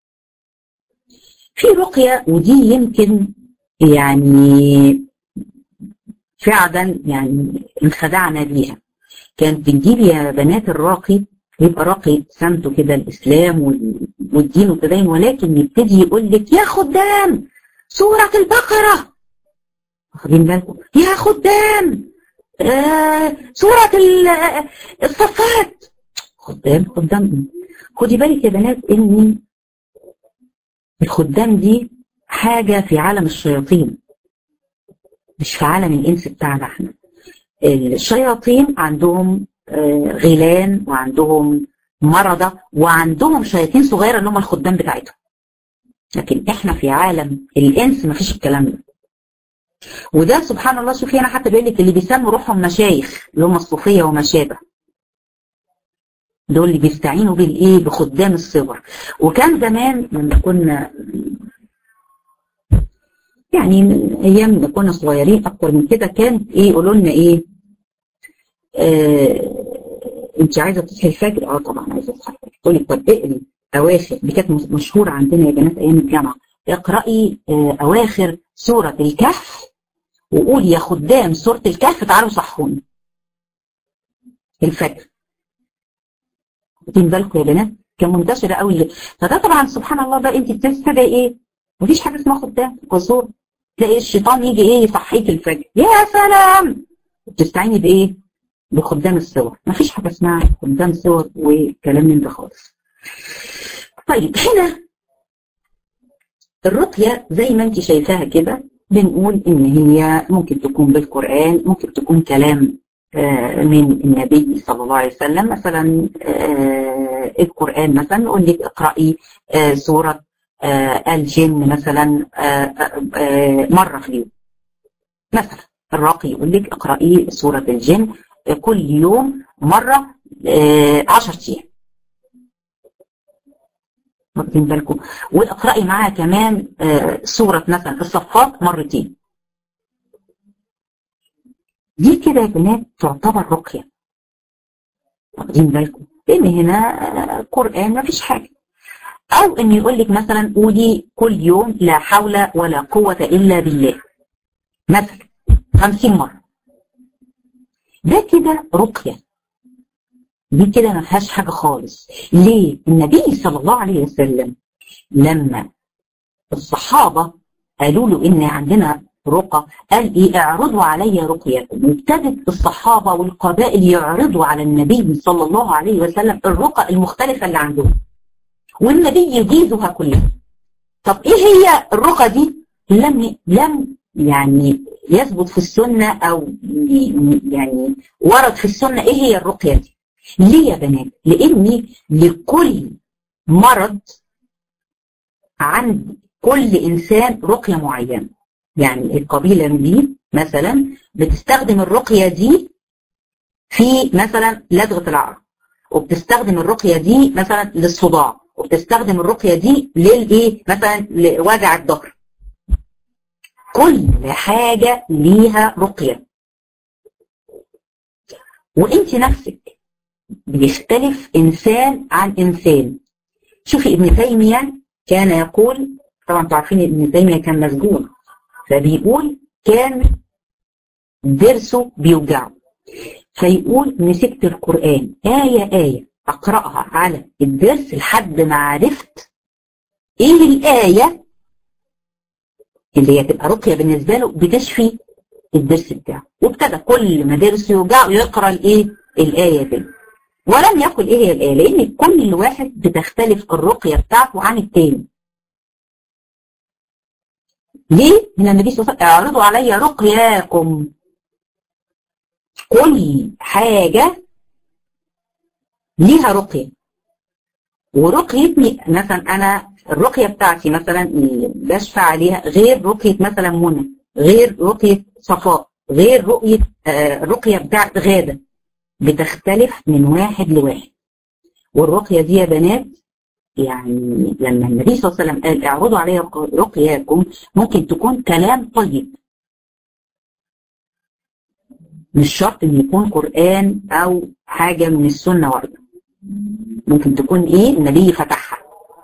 في رقية ودي يمكن يعني فعلا يعني انخدعنا بيها كانت بتجيب يا بنات الراقي يبقى راقي سمته كده الاسلام والدين والتدين ولكن يبتدي يقول لك يا خدام سوره البقره واخدين بالكم يا خدام آه سوره الصفات خدام خدام خدي بالك يا بنات ان الخدام دي حاجه في عالم الشياطين مش في عالم الانس بتاعنا احنا الشياطين عندهم غيلان وعندهم مرضى وعندهم شياطين صغيره اللي هم الخدام بتاعتهم لكن احنا في عالم الانس ما فيش الكلام ده وده سبحان الله شوفي هنا حتى بيقول لك اللي بيسموا روحهم مشايخ اللي هم الصوفيه وما شابه دول اللي بيستعينوا بالايه بخدام الصغر وكان زمان لما كنا يعني من ايام ما كنا صغيرين اكتر من كده كانت ايه يقولوا لنا ايه آه انت عايزه تصحي الفجر اه طبعا عايزه اصحى الفجر تقولي طب اقري اواخر دي كانت مشهوره عندنا يا بنات ايام الجامعه اقراي آه اواخر سوره الكهف وقولي يا خدام سوره الكهف تعالوا صحوني الفجر واخدين بالكم يا بنات كان منتشر قوي فده طبعا سبحان الله بقى انت بتستدعي ايه مفيش حاجه اسمها خدام قصور تلاقي الشيطان يجي ايه يصحيك الفجر يا سلام بتستعيني بايه بخدام الصور مفيش حاجه اسمها خدام صور وكلام من ده خالص طيب هنا الرقية زي ما انت شايفاها كده بنقول ان هي ممكن تكون بالقرآن ممكن تكون كلام من النبي صلى الله عليه وسلم مثلا القرآن مثلا نقول لك اقرأي سورة الجن مثلا مرة في اليوم مثلا الراقي يقول لك اقرأي سورة الجن كل يوم مرة 10 أيام واخدين بالكم واقرأي معاها كمان سورة مثلا الصفات مرتين دي كده يا بنات تعتبر رقية واخدين بالكم لان هنا قرآن ما فيش حاجة او ان يقول لك مثلا قولي كل يوم لا حول ولا قوة الا بالله مثلا 50 مرة ده كده رقية دي كده ما فيهاش حاجة خالص ليه النبي صلى الله عليه وسلم لما الصحابة قالوا له ان عندنا رقى قال ايه اعرضوا علي رقيكم وابتدت الصحابه والقبائل يعرضوا على النبي صلى الله عليه وسلم الرقى المختلفه اللي عندهم والنبي يجيزها كلها طب ايه هي الرقى دي لم لم يعني يثبت في السنه او يعني ورد في السنه ايه هي الرقيه دي ليه يا بنات لان لكل مرض عند كل انسان رقيه معينه يعني القبيلة دي مثلا بتستخدم الرقية دي في مثلا لدغة العرق وبتستخدم الرقية دي مثلا للصداع وبتستخدم الرقية دي للايه مثلا لوجع الظهر كل حاجة ليها رقية وانت نفسك بيختلف انسان عن انسان شوفي ابن تيمية كان يقول طبعا انتوا عارفين ابن تيمية كان مسجون فبيقول كان ضرسه بيوجعه فيقول مسكت القرآن آية آية أقرأها على الضرس لحد ما عرفت إيه الآية اللي هي تبقى رقية بالنسبة له بتشفي الضرس بتاعه وابتدى كل ما ضرسه يوجعه يقرأ الإيه الآية دي ولم يقل إيه هي الآية لأن كل واحد بتختلف الرقية بتاعته عن التاني ليه؟ من النبي صلى الله عليه وسلم اعرضوا علي رقياكم كل حاجة ليها رقية ورقية مثلا أنا الرقية بتاعتي مثلا اللي بشفى عليها غير رقية مثلا منى غير رقية صفاء غير رقية آه الرقية بتاعت غادة بتختلف من واحد لواحد والرقية دي يا بنات يعني لما النبي صلى الله عليه وسلم قال اعرضوا علي رقياكم ممكن تكون كلام طيب مش شرط ان يكون قرآن او حاجة من السنة ورده ممكن تكون ايه النبي فتحها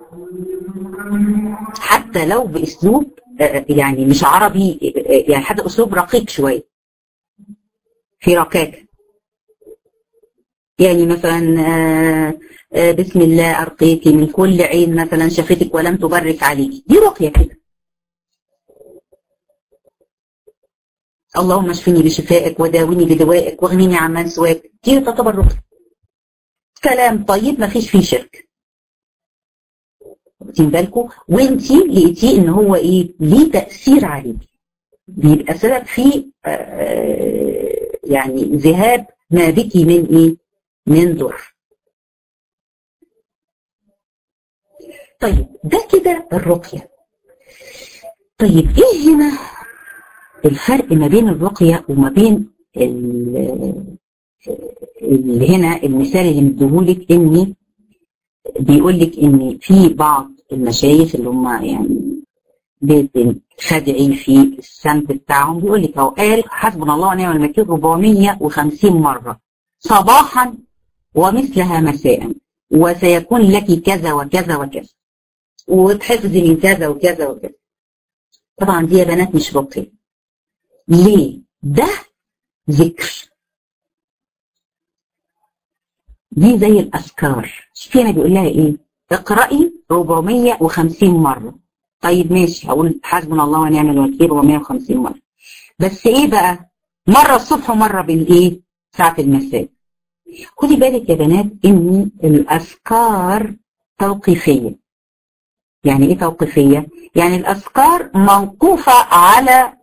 حتى لو باسلوب يعني مش عربي يعني حتى اسلوب رقيق شوية في ركاكه يعني مثلا بسم الله أرقيك من كل عين مثلا شفتك ولم تبرك عليك دي رقية كده اللهم اشفني بشفائك وداوني بدوائك واغنيني عمن سواك دي تعتبر رقية كلام طيب ما فيش فيه شرك واخدين بالكم وانتي لقيتيه ان هو ايه ليه تأثير عليك بيبقى سبب في يعني ذهاب ما بك من ايه من ضر طيب ده كده الرقية طيب ايه هنا الفرق ما بين الرقية وما بين اللي هنا المثال اللي مديهولك ان بيقول لك ان في بعض المشايخ اللي هم يعني خدعي في السمت بتاعهم بيقول لك هو قال حسبنا الله ونعم الوكيل 450 مره صباحا ومثلها مساء وسيكون لك كذا وكذا وكذا وتحفظي من كذا وكذا وكذا طبعا دي يا بنات مش رقية ليه؟ ده ذكر دي زي الأذكار شوفي هنا بيقول لها إيه؟ اقرأي 450 مرة طيب ماشي هقول حسبنا الله ونعم الوكيل 450 مرة بس إيه بقى؟ مرة الصبح ومرة بالإيه؟ ساعة المساء خدي بالك يا بنات إن الأذكار توقيفية يعني إيه توقيفية؟ يعني الأذكار موقوفة على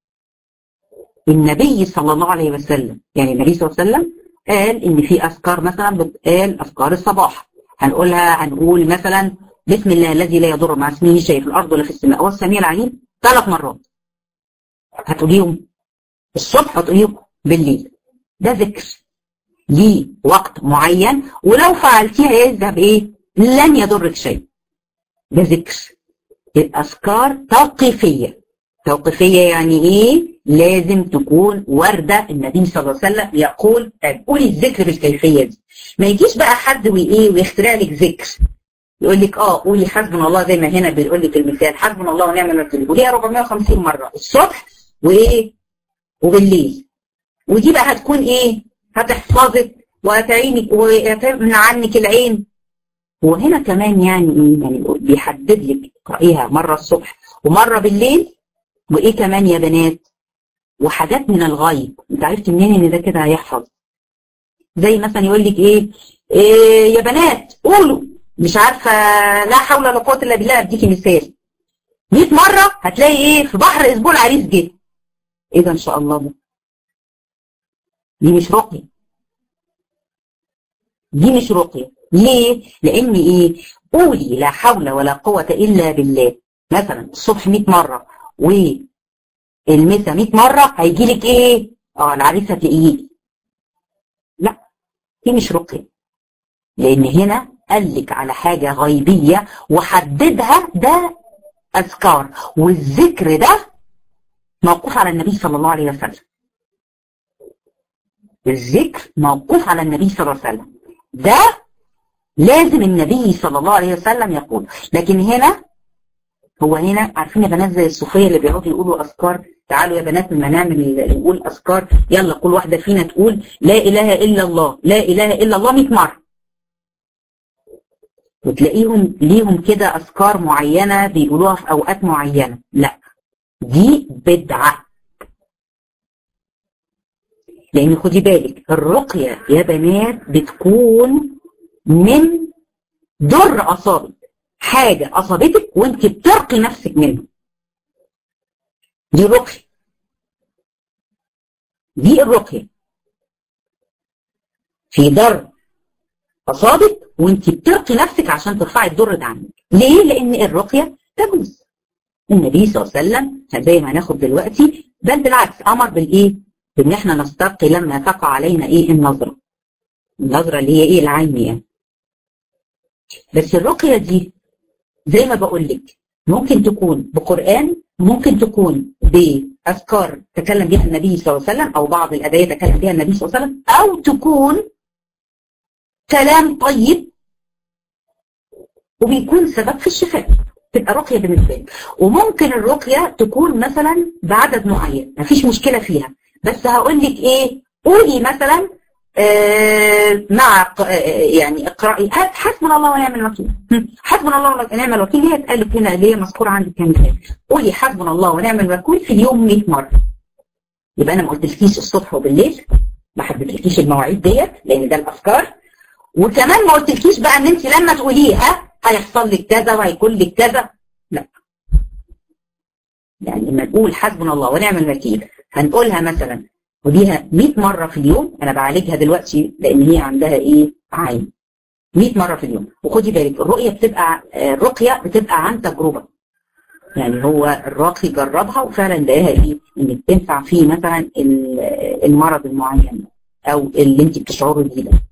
النبي صلى الله عليه وسلم يعني النبي صلى الله عليه وسلم قال ان في اذكار مثلا بتقال اذكار الصباح هنقولها هنقول مثلا بسم الله الذي لا يضر مع اسمه شيء في الارض ولا في السماء والسميع العليم ثلاث مرات هتقوليهم الصبح هتقوليهم بالليل ده ذكر ليه وقت معين ولو فعلتيها يذهب ايه لن يضرك شيء ده ذكر الاذكار توقيفيه توقيفيه يعني ايه لازم تكون وردة النبي صلى الله عليه وسلم يقول قولي الذكر بالكيفية دي ما يجيش بقى حد وايه ويخترع لك ذكر يقول لك اه قولي حسبنا الله زي ما هنا بيقول لك المثال حسبنا الله ونعم الوكيل قوليها 450 مرة الصبح وايه وبالليل ودي بقى هتكون ايه هتحفظك وهتعينك وهتمنع عنك العين وهنا كمان يعني ايه يعني بيحدد لك اقرأيها مرة الصبح ومرة بالليل وايه كمان يا بنات وحاجات من الغيب انت عرفت منين ان ده كده هيحفظ زي مثلا يقول لك ايه, إيه يا بنات قولوا مش عارفه لا حول ولا قوه الا بالله اديكي مثال 100 مره هتلاقي ايه في بحر اسبوع العريس جه ايه ده ان شاء الله ده دي مش رقيه دي مش رقيه ليه لان ايه قولي لا حول ولا قوه الا بالله مثلا الصبح 100 مره و المسا 100 مرة هيجي لك ايه؟ اه العريس هتلاقيه لا دي مش رقية لان هنا قال لك على حاجة غيبية وحددها ده اذكار والذكر ده موقوف على النبي صلى الله عليه وسلم الذكر موقوف على النبي صلى الله عليه وسلم ده لازم النبي صلى الله عليه وسلم يقول لكن هنا هو هنا عارفين يا بنات زي الصوفيه اللي بيقعدوا يقولوا اذكار تعالوا يا بنات لما نعمل نقول اذكار يلا كل واحده فينا تقول لا اله الا الله لا اله الا الله 100 مره وتلاقيهم ليهم كده اذكار معينه بيقولوها في اوقات معينه لا دي بدعه لان خدي بالك الرقيه يا بنات بتكون من ضر اصابك حاجة أصابتك وانت بترقي نفسك منها دي رقية دي الرقية في ضر أصابك وانت بترقي نفسك عشان ترفعي الضر ده عنك ليه؟ لأن الرقية تجوز النبي صلى الله عليه وسلم زي ما هناخد دلوقتي بل بالعكس أمر بالإيه؟ بإن احنا نسترقي لما تقع علينا إيه النظرة النظرة اللي هي إيه العين يعني بس الرقية دي زي ما بقول لك ممكن تكون بقرآن ممكن تكون بأذكار تكلم بها النبي صلى الله عليه وسلم أو بعض الأدعية تكلم بها النبي صلى الله عليه وسلم أو تكون كلام طيب وبيكون سبب في الشفاء تبقى رقية بالنسبة لي وممكن الرقية تكون مثلا بعدد معين مفيش مشكلة فيها بس هقول لك ايه قولي مثلا آه مع آه يعني اقرأي حسبنا الله ونعم الوكيل حسبنا الله ونعم الوكيل هي اتقالت هنا اللي هي مذكورة عندك كمان قولي حسبنا الله ونعم الوكيل في اليوم 100 مرة يبقى انا ما قلتلكيش الصبح وبالليل ما حددتلكيش المواعيد ديت لان ده الافكار وكمان ما قلتلكيش بقى ان انت لما تقوليها هيحصل لك كذا وهيكون لك كذا لا يعني لما نقول حسبنا الله ونعم الوكيل هنقولها مثلا وديها 100 مرة في اليوم أنا بعالجها دلوقتي لأن هي عندها إيه عين 100 مرة في اليوم وخدي بالك الرؤية بتبقى الرقية بتبقى عن تجربة يعني هو الراقي جربها وفعلا لقاها ايه ان بتنفع فيه مثلا المرض المعين او اللي انت بتشعري بيه ده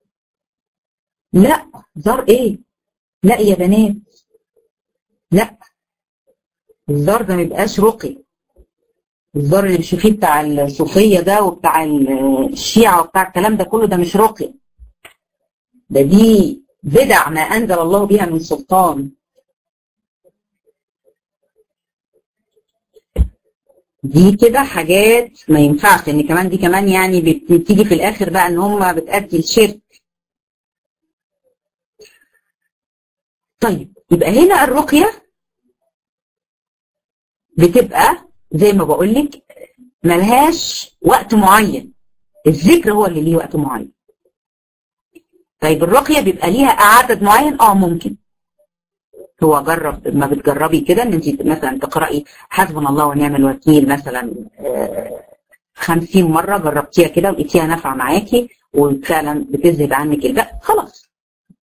لا زار ايه لا يا بنات لا الزار ده ما يبقاش رقي الزار اللي بتشوفيه بتاع الصوفيه ده وبتاع الشيعه وبتاع الكلام ده كله ده مش رقي ده دي بدع ما انزل الله بها من سلطان دي كده حاجات ما ينفعش لان كمان دي كمان يعني بتيجي في الاخر بقى ان هم بتأدي الشرك طيب يبقى هنا الرقية بتبقى زي ما بقول لك ملهاش وقت معين الذكر هو اللي ليه وقت معين طيب الرقية بيبقى ليها عدد معين اه ممكن هو جرب ما بتجربي كده ان انت مثلا تقراي حسبنا الله ونعم الوكيل مثلا 50 مره جربتيها كده ولقيتيها نافعه معاكي وفعلا بتذهب عنك البأس خلاص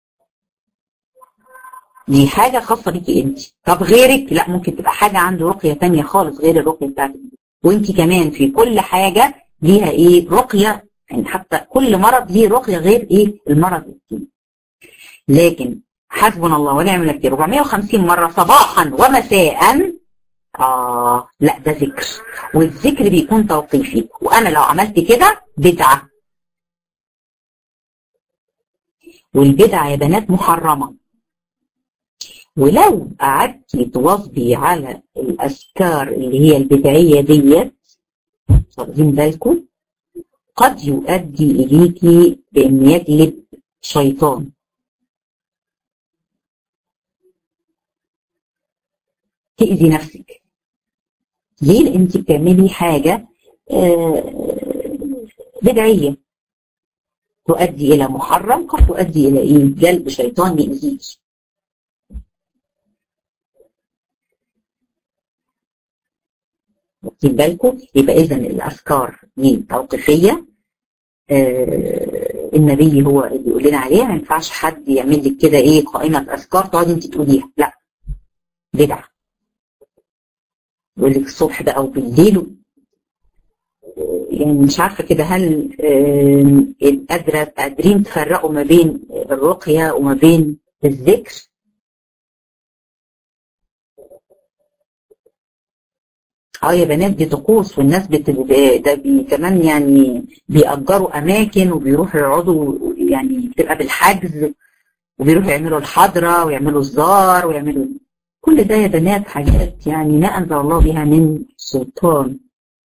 دي حاجه خاصه بيكي انت طب غيرك لا ممكن تبقى حاجه عنده رقيه ثانيه خالص غير الرقيه بتاعتك وانت كمان في كل حاجه ليها ايه رقيه يعني حتى كل مرض ليه رقيه غير ايه المرض الثاني لكن حسبنا الله ونعم الوكيل 450 مرة صباحا ومساء آه لا ده ذكر والذكر بيكون توقيفي وأنا لو عملت كده بدعة والبدعة يا بنات محرمة ولو قعدتي تواظبي على الأذكار اللي هي البدعية ديت واخدين بالكم قد يؤدي إليكي بأن يجلب شيطان تأذي نفسك ليه لان انت بتعملي حاجة بدعية تؤدي الى محرم قد تؤدي الى ايه جلب شيطان يأذيك واخدين بالكم يبقى اذا الاذكار دي توقيفيه آه النبي هو اللي يقول لنا عليها ما ينفعش حد يعمل لك كده ايه قائمه اذكار تقعدي انت تقوليها لا بدعه يقول لك الصبح بقى وبالليل يعني مش عارفه كده هل قادره قادرين تفرقوا ما بين الرقيه وما بين الذكر اه يا بنات دي طقوس والناس بت... ده بي... كمان يعني بيأجروا اماكن وبيروحوا يقعدوا يعني بتبقى بالحجز وبيروحوا يعملوا الحضره ويعملوا الزار ويعملوا كل ده يا بنات حاجات يعني ما أنزل الله بها من سلطان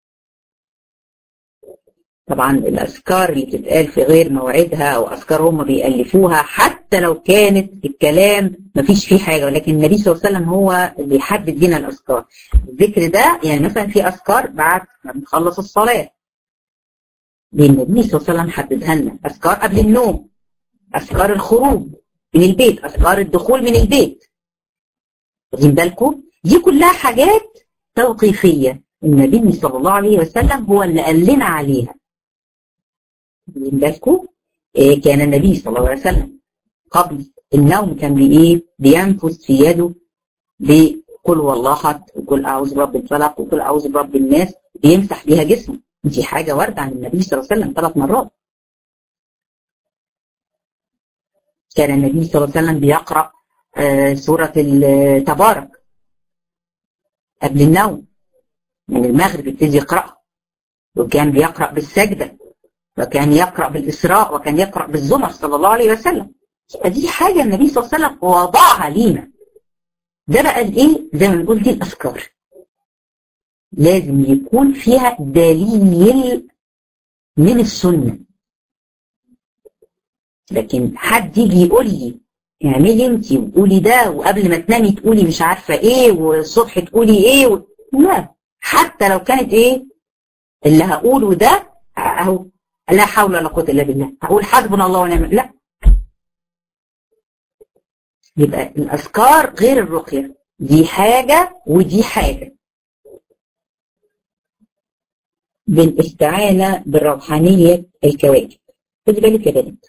طبعا الأذكار اللي بتتقال في غير موعدها أو أذكار هم بيألفوها حتى لو كانت الكلام ما فيش فيه حاجة ولكن النبي صلى الله عليه وسلم هو اللي يحدد لنا الأذكار الذكر ده يعني مثلا في أذكار بعد ما بنخلص الصلاة لأن النبي صلى الله عليه وسلم حددها لنا أذكار قبل النوم أذكار الخروج من البيت أذكار الدخول من البيت واخدين بالكم دي كلها حاجات توقيفية النبي صلى الله عليه وسلم هو اللي قال لنا عليها واخدين بالكم إيه كان النبي صلى الله عليه وسلم قبل النوم كان بإيه بينفث في يده بقل والله احد وقل اعوذ برب الفلق وقل اعوذ برب الناس بيمسح بيها جسمه دي حاجة واردة عن النبي صلى الله عليه وسلم ثلاث مرات كان النبي صلى الله عليه وسلم بيقرأ آه سورة تبارك قبل النوم من المغرب يبتدي يقرأها وكان بيقرأ بالسجدة وكان يقرأ بالإسراء وكان يقرأ بالزمر صلى الله عليه وسلم دي حاجة النبي صلى الله عليه وسلم وضعها لينا ده بقى الايه زي ما بنقول دي الأذكار لازم يكون فيها دليل من السنة لكن حد يجي يقول لي اعملي انت وقولي ده وقبل ما تنامي تقولي مش عارفه ايه والصبح تقولي ايه و... لا حتى لو كانت ايه اللي هقوله ده اهو لا حول ولا قوه الا بالله هقول حسبنا الله ونعم لا يبقى الاذكار غير الرقيه دي حاجه ودي حاجه بالاستعانة بالروحانية الكواكب خدي بالك يا بنت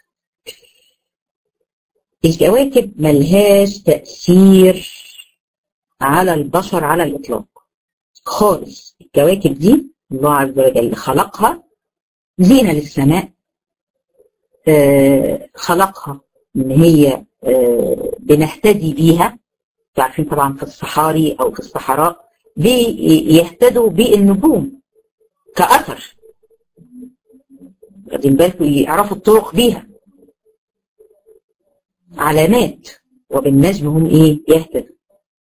الكواكب ملهاش تأثير على البشر على الإطلاق خالص الكواكب دي الله عز وجل خلقها زينة للسماء آه خلقها إن هي آه بنهتدي بيها عارفين طبعا في الصحاري أو في الصحراء بيهتدوا بالنجوم كأثر واخدين بالكم يعرفوا الطرق بيها علامات وبالنجم هم ايه يهتدوا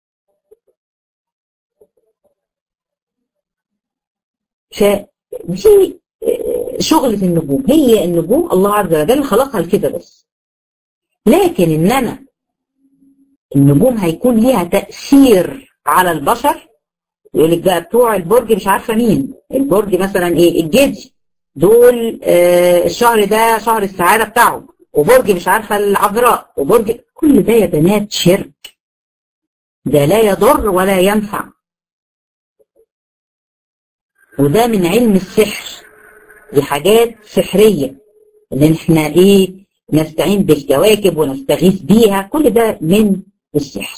فدي شغلة النجوم هي النجوم الله عز وجل خلقها لكده بس لكن ان انا النجوم هيكون ليها تأثير على البشر يقول لك بقى بتوع البرج مش عارفة مين البرج مثلا ايه الجدي دول آه الشهر ده شهر السعادة بتاعهم وبرج مش عارفة العذراء وبرج كل ده يا بنات شرك ده لا يضر ولا ينفع وده من علم السحر دي حاجات سحرية ان احنا ايه نستعين بالكواكب ونستغيث بيها كل ده من السحر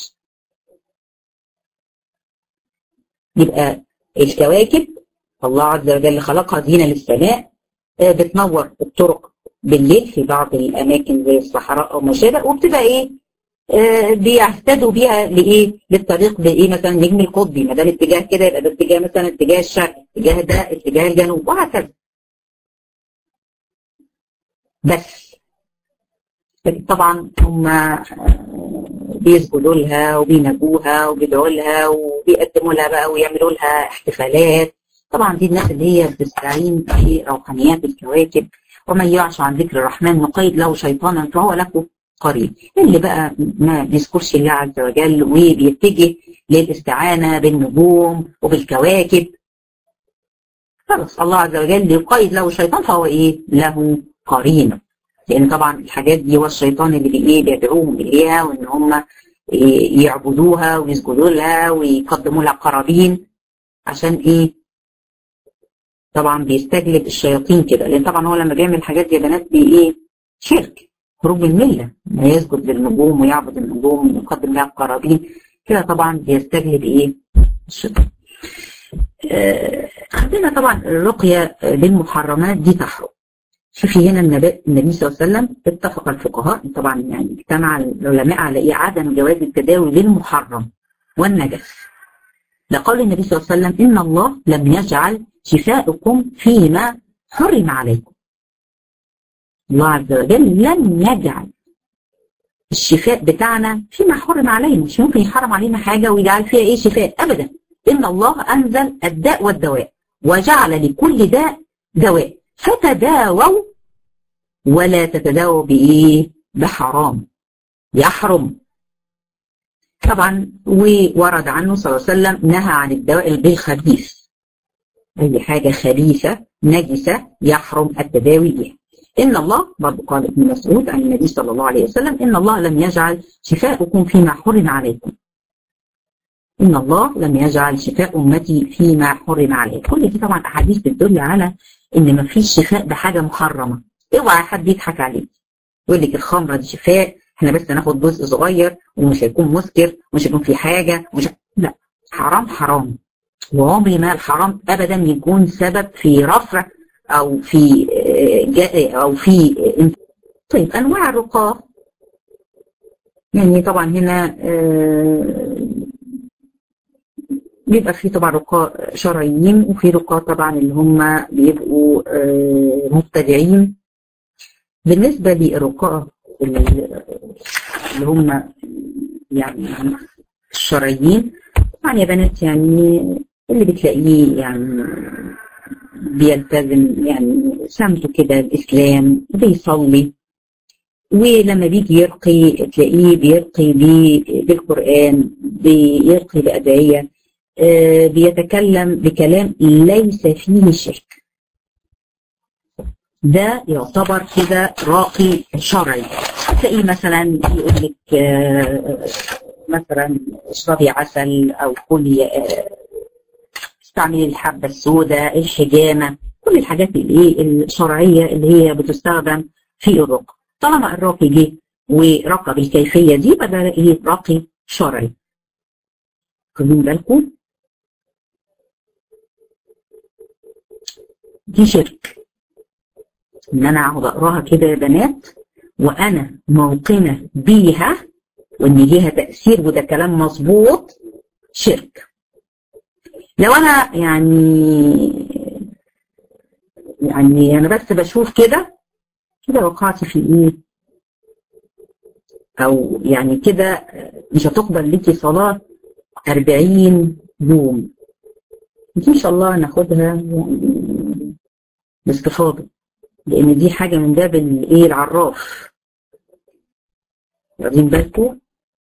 يبقى الكواكب الله عز وجل خلقها زينة للسماء بتنور الطرق بالليل في بعض الأماكن زي الصحراء أو ما شابه وبتبقى إيه آه بيهتدوا بيها لإيه للطريق بإيه مثلا نجم القطبي ما دام اتجاه كده يبقى ده اتجاه مثلا اتجاه الشرق اتجاه ده اتجاه الجنوب وهكذا بس لكن طبعا هم بيسجدوا لها وبينجوها وبيدعوا لها وبيقدموا لها بقى ويعملوا لها احتفالات طبعا دي الناس اللي هي بتستعين في روحانيات الكواكب ومن يعش عن ذكر الرحمن نقيد له شيطانا فهو له قريب اللي بقى ما بيذكرش الله عز وجل وبيتجه للاستعانة بالنجوم وبالكواكب خلاص الله عز وجل يقيد له الشيطان فهو ايه له قرين لان طبعا الحاجات دي هو الشيطان اللي بي بيدعوهم اليها وان هم يعبدوها ويسجدوا لها ويقدموا لها قرابين عشان ايه طبعا بيستجلب الشياطين كده لان طبعا هو لما بيعمل الحاجات دي يا بنات بي ايه شرك خروج المله ما يسجد للنجوم ويعبد النجوم ويقدم لها قرابين كده طبعا بيستجلب ايه الشيطان آه عندنا طبعا الرقيه للمحرمات دي تحرم شوفي هنا النبي, النبي صلى الله عليه وسلم اتفق الفقهاء طبعا يعني اجتمع العلماء على ايه عدم جواز التداوي للمحرم والنجس لقول النبي صلى الله عليه وسلم ان الله لم يجعل شفاؤكم فيما حرم عليكم الله عز وجل لم يجعل الشفاء بتاعنا فيما حرم علينا مش ممكن يحرم علينا حاجة ويجعل فيها ايه شفاء ابدا ان الله انزل الداء والدواء وجعل لكل داء دواء فتداووا ولا تتداووا بايه بحرام يحرم طبعا وورد عنه صلى الله عليه وسلم نهى عن الدواء بالخبيث أي حاجة خبيثة نجسة يحرم التداوي بها إن الله برضو قال ابن مسعود عن النبي صلى الله عليه وسلم إن الله لم يجعل شفاءكم فيما حرم عليكم إن الله لم يجعل شفاء أمتي فيما حرم عليكم كل دي طبعا أحاديث بتدل على إن ما فيش شفاء بحاجة محرمة اوعى حد يضحك عليك يقول لك الخمرة دي شفاء احنا بس ناخد جزء صغير ومش هيكون مسكر ومش هيكون في حاجة مش لا حرام حرام وعمر ما الحرام ابدا يكون سبب في رفع او في او في طيب انواع الرقاة يعني طبعا هنا بيبقى في طبعا رقاة شرعيين وفي رقاة طبعا اللي هم بيبقوا مبتدعين بالنسبة للرقاة اللي هم يعني الشرعيين طبعا يا بنات يعني اللي بتلاقيه يعني بيلتزم يعني سمته كده الإسلام بيصلي ولما بيجي يرقي تلاقيه بيرقي بالقرآن بيرقي بأدعية آه بيتكلم بكلام ليس فيه شرك ده يعتبر كده راقي شرعي تلاقيه مثلا يقول لك آه مثلا اشربي عسل او كلي آه استعملي الحبة السوداء الحجامة كل الحاجات الايه الشرعيه اللي هي بتستخدم في الرقى طالما الراقي جه ورقى بالكيفيه دي يبقى ده ايه راقي شرعي خدين بالكم دي شرك ان انا اقعد اقراها كده يا بنات وانا موقنه بيها وان ليها تاثير وده كلام مظبوط شرك لو انا يعني يعني انا بس بشوف كده كده وقعت في ايه او يعني كده مش هتقبل ليكي صلاه 40 يوم دي ان شاء الله ناخدها يعني باستفاضه لان دي حاجه من باب الايه العراف واخدين بالكم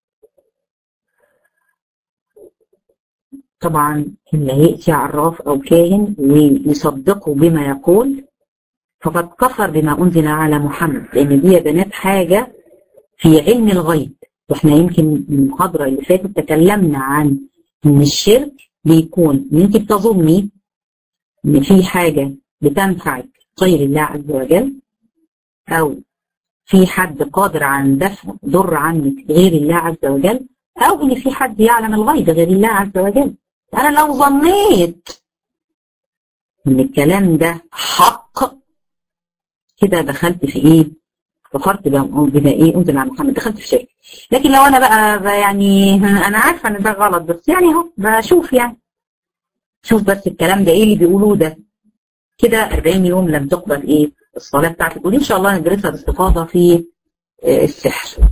طبعا اللي هيأتي عراف او كاهن ويصدقه بما يقول فقد كفر بما انزل على محمد لان دي يا بنات حاجه في علم الغيب واحنا يمكن المحاضره اللي فاتت تكلمنا عن ان الشرك بيكون ان انت بتظني ان في حاجه بتنفعك غير الله عز وجل او في حد قادر عن دفع ضر عنك غير الله عز وجل او ان في حد يعلم الغيب غير الله عز وجل انا لو ظنيت ان الكلام ده حق كده دخلت في ايه كفرت بما ايه انزل على محمد دخلت في شرك لكن لو انا بقى, بقى يعني انا عارفه ان ده غلط بس يعني اهو بشوف يعني شوف بس الكلام ده ايه اللي بيقولوه ده كده 40 يوم لم تقبل ايه الصلاه بتاعتك ودي ان شاء الله ندرسها باستفاضه في السحر.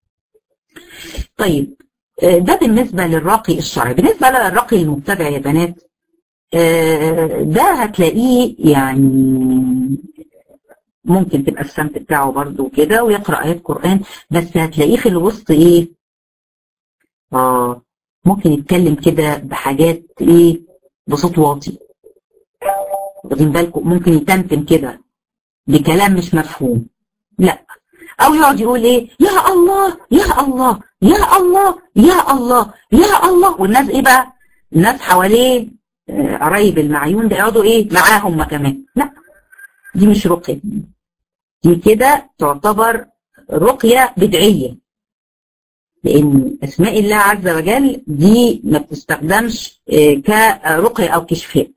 طيب ده بالنسبه للراقي الشرعي، بالنسبه للراقي المبتدع يا بنات ده هتلاقيه يعني ممكن تبقى السمت بتاعه برضو كده ويقرا ايات قران بس هتلاقيه في الوسط ايه؟ اه ممكن يتكلم كده بحاجات ايه؟ بصوت واطي. واخدين بالكم ممكن يتمتم كده بكلام مش مفهوم لا او يقعد يقول ايه يا الله يا الله يا الله يا الله يا الله والناس ايه بقى الناس حواليه قرايب المعيون ده يقعدوا ايه معاهم كمان لا دي مش رقيه دي كده تعتبر رقيه بدعيه لان اسماء الله عز وجل دي ما بتستخدمش كرقيه او كشفاء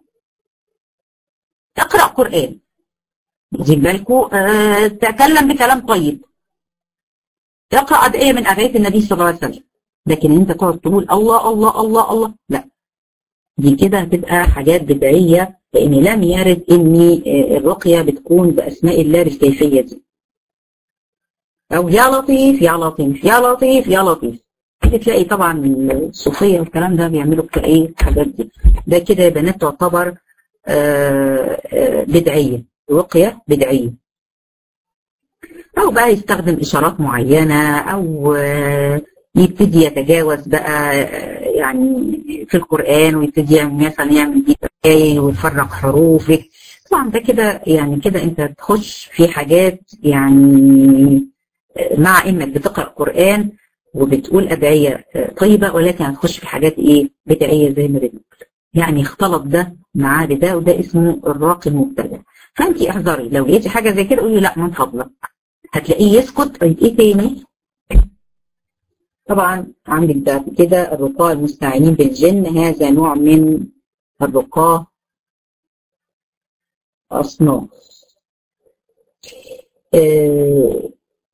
اقرا قران واخدين بالكم آه تكلم بكلام طيب اقرا ادعيه من ادعيه النبي صلى الله عليه وسلم لكن انت تقعد تقول الله الله الله الله لا دي كده هتبقى حاجات بدعيه لان لم يرد ان الرقيه بتكون باسماء الله بالكيفيه دي او يا لطيف يا لطيف يا لطيف يا لطيف تلاقي طبعا الصوفيه والكلام ده بيعملوا ايه الحاجات دي ده كده يا بنات تعتبر آه آه بدعيه رقيه بدعيه او بقى يستخدم اشارات معينه او آه يبتدي يتجاوز بقى يعني في القران ويبتدي مثلا يعمل دي ويفرق حروفك طبعا ده كده يعني كده انت تخش في حاجات يعني مع انك بتقرا قران وبتقول ادعيه طيبه ولكن هتخش في حاجات ايه بدعيه زي ما بنقول يعني اختلط ده مع ده وده اسمه الراقي المبتدع فانت احذري لو لقيتي حاجه زي كده قولي لا من فضلك هتلاقيه يسكت ايه تاني طبعا عندك ده كده الرقاة المستعينين بالجن هذا نوع من الرقاة أصناف آه